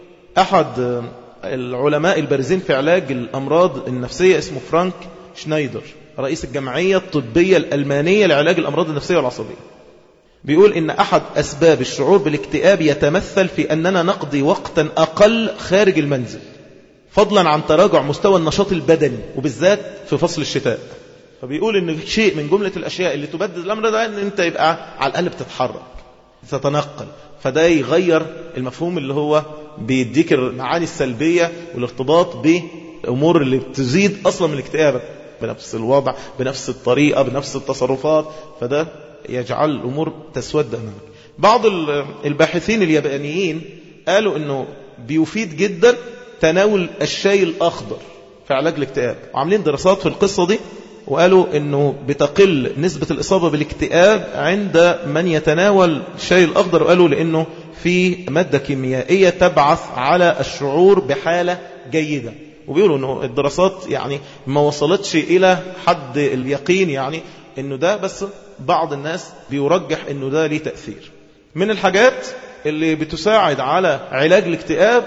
أحد العلماء البارزين في علاج الأمراض النفسية اسمه فرانك شنايدر رئيس الجمعية الطبية الألمانية لعلاج الأمراض النفسية والعصبية بيقول إن أحد أسباب الشعور بالاكتئاب يتمثل في أننا نقضي وقتا أقل خارج المنزل فضلا عن تراجع مستوى النشاط البدني وبالذات في فصل الشتاء فبيقول إن شيء من جملة الأشياء اللي تبدد الأمر ده إن أنت يبقى على الأقل بتتحرك تتنقل فده يغير المفهوم اللي هو بيديك المعاني السلبية والارتباط بأمور اللي بتزيد أصلا من الاكتئاب بنفس الوضع بنفس الطريقة بنفس التصرفات فده يجعل الأمور تسود أمامك بعض الباحثين اليابانيين قالوا أنه بيفيد جدا تناول الشاي الأخضر في علاج الاكتئاب وعاملين دراسات في القصة دي وقالوا أنه بتقل نسبة الإصابة بالاكتئاب عند من يتناول الشاي الأخضر وقالوا لأنه في مادة كيميائية تبعث على الشعور بحالة جيدة وبيقولوا أنه الدراسات يعني ما وصلتش إلى حد اليقين يعني أنه ده بس بعض الناس بيرجح أنه ده ليه تأثير من الحاجات اللي بتساعد على علاج الاكتئاب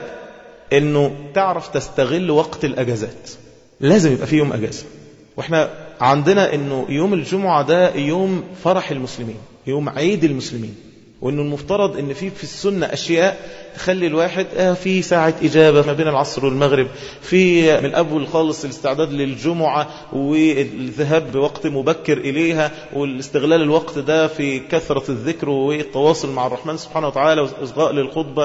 أنه تعرف تستغل وقت الأجازات لازم يبقى فيه يوم أجازة واحنا عندنا أنه يوم الجمعة ده يوم فرح المسلمين يوم عيد المسلمين وانه المفترض ان في في السنه اشياء تخلي الواحد آه في ساعه اجابه ما بين العصر والمغرب في من الاول خالص الاستعداد للجمعه والذهاب بوقت مبكر اليها والاستغلال الوقت ده في كثره الذكر والتواصل مع الرحمن سبحانه وتعالى واصغاء للخطبه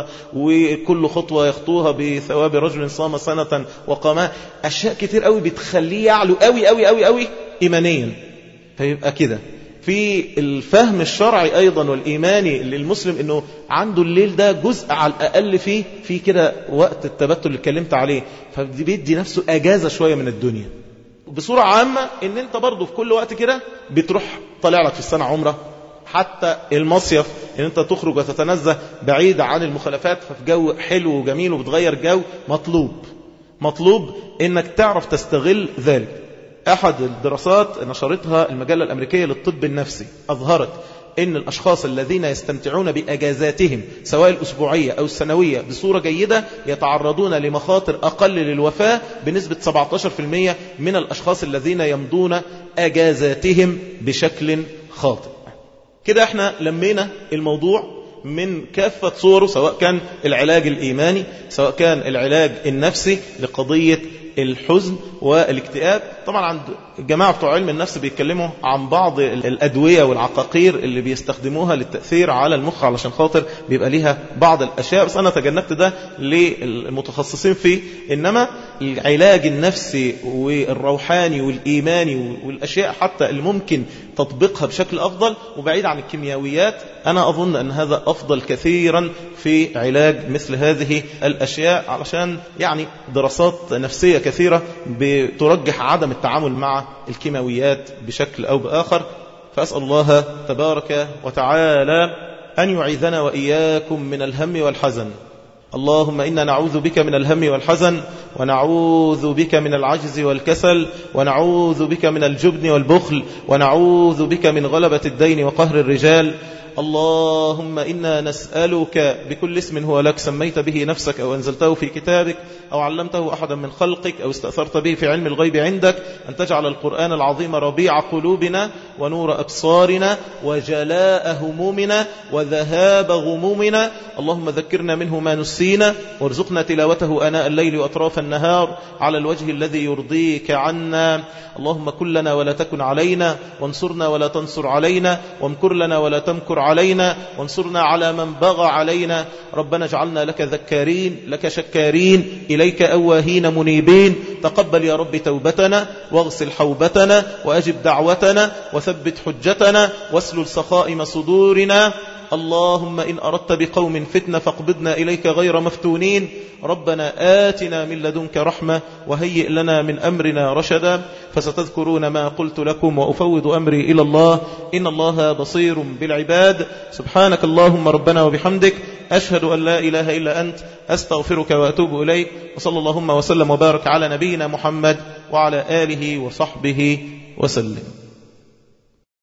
وكل خطوه يخطوها بثواب رجل صام سنه وقام اشياء كتير قوي بتخليه يعلو قوي قوي قوي قوي ايمانيا فيبقى كده في الفهم الشرعي أيضا والإيماني للمسلم أنه عنده الليل ده جزء على الأقل فيه في كده وقت التبتل اللي اتكلمت عليه فبيدي نفسه أجازة شوية من الدنيا بصورة عامة ان انت برضه في كل وقت كده بتروح طالع لك في السنة عمرة حتى المصيف ان انت تخرج وتتنزه بعيد عن المخالفات ففي جو حلو وجميل وبتغير جو مطلوب مطلوب انك تعرف تستغل ذلك أحد الدراسات نشرتها المجلة الأمريكية للطب النفسي أظهرت أن الأشخاص الذين يستمتعون بأجازاتهم سواء الأسبوعية أو السنوية بصورة جيدة يتعرضون لمخاطر أقل للوفاة بنسبة 17% من الأشخاص الذين يمضون أجازاتهم بشكل خاطئ كده احنا لمينا الموضوع من كافة صوره سواء كان العلاج الإيماني سواء كان العلاج النفسي لقضية الحزن والاكتئاب طبعا عند الجماعة بتوع علم النفس بيتكلموا عن بعض الأدوية والعقاقير اللي بيستخدموها للتأثير على المخ علشان خاطر بيبقى ليها بعض الأشياء بس أنا تجنبت ده للمتخصصين فيه إنما العلاج النفسي والروحاني والإيماني والأشياء حتى اللي ممكن تطبيقها بشكل أفضل وبعيد عن الكيميائيات أنا أظن أن هذا أفضل كثيرا في علاج مثل هذه الأشياء علشان يعني دراسات نفسية كثيرة بترجح عدم التعامل مع الكيماويات بشكل أو بآخر فأسأل الله تبارك وتعالى أن يعيذنا وإياكم من الهم والحزن اللهم إنا نعوذ بك من الهم والحزن ونعوذ بك من العجز والكسل ونعوذ بك من الجبن والبخل ونعوذ بك من غلبة الدين وقهر الرجال اللهم إنا نسألك بكل اسم هو لك سميت به نفسك أو أنزلته في كتابك أو علمته أحدا من خلقك أو استأثرت به في علم الغيب عندك أن تجعل القرآن العظيم ربيع قلوبنا ونور أبصارنا وجلاء همومنا وذهاب غمومنا اللهم ذكرنا منه ما نسينا وارزقنا تلاوته أناء الليل وأطراف النهار على الوجه الذي يرضيك عنا اللهم كلنا ولا تكن علينا وانصرنا ولا تنصر علينا وامكر لنا ولا تمكر علينا وانصرنا على من بغى علينا ربنا اجعلنا لك ذكارين لك شكارين إليك أواهين منيبين تقبل يا رب توبتنا واغسل حوبتنا وأجب دعوتنا وثبت حجتنا واسلل سخائم صدورنا اللهم إن أردت بقوم فتنة فاقبضنا إليك غير مفتونين ربنا آتنا من لدنك رحمة وهيئ لنا من أمرنا رشدا فستذكرون ما قلت لكم وأفوض أمري إلى الله إن الله بصير بالعباد سبحانك اللهم ربنا وبحمدك أشهد أن لا إله إلا أنت أستغفرك وأتوب إليك وصلى اللهم وسلم وبارك على نبينا محمد وعلى آله وصحبه وسلم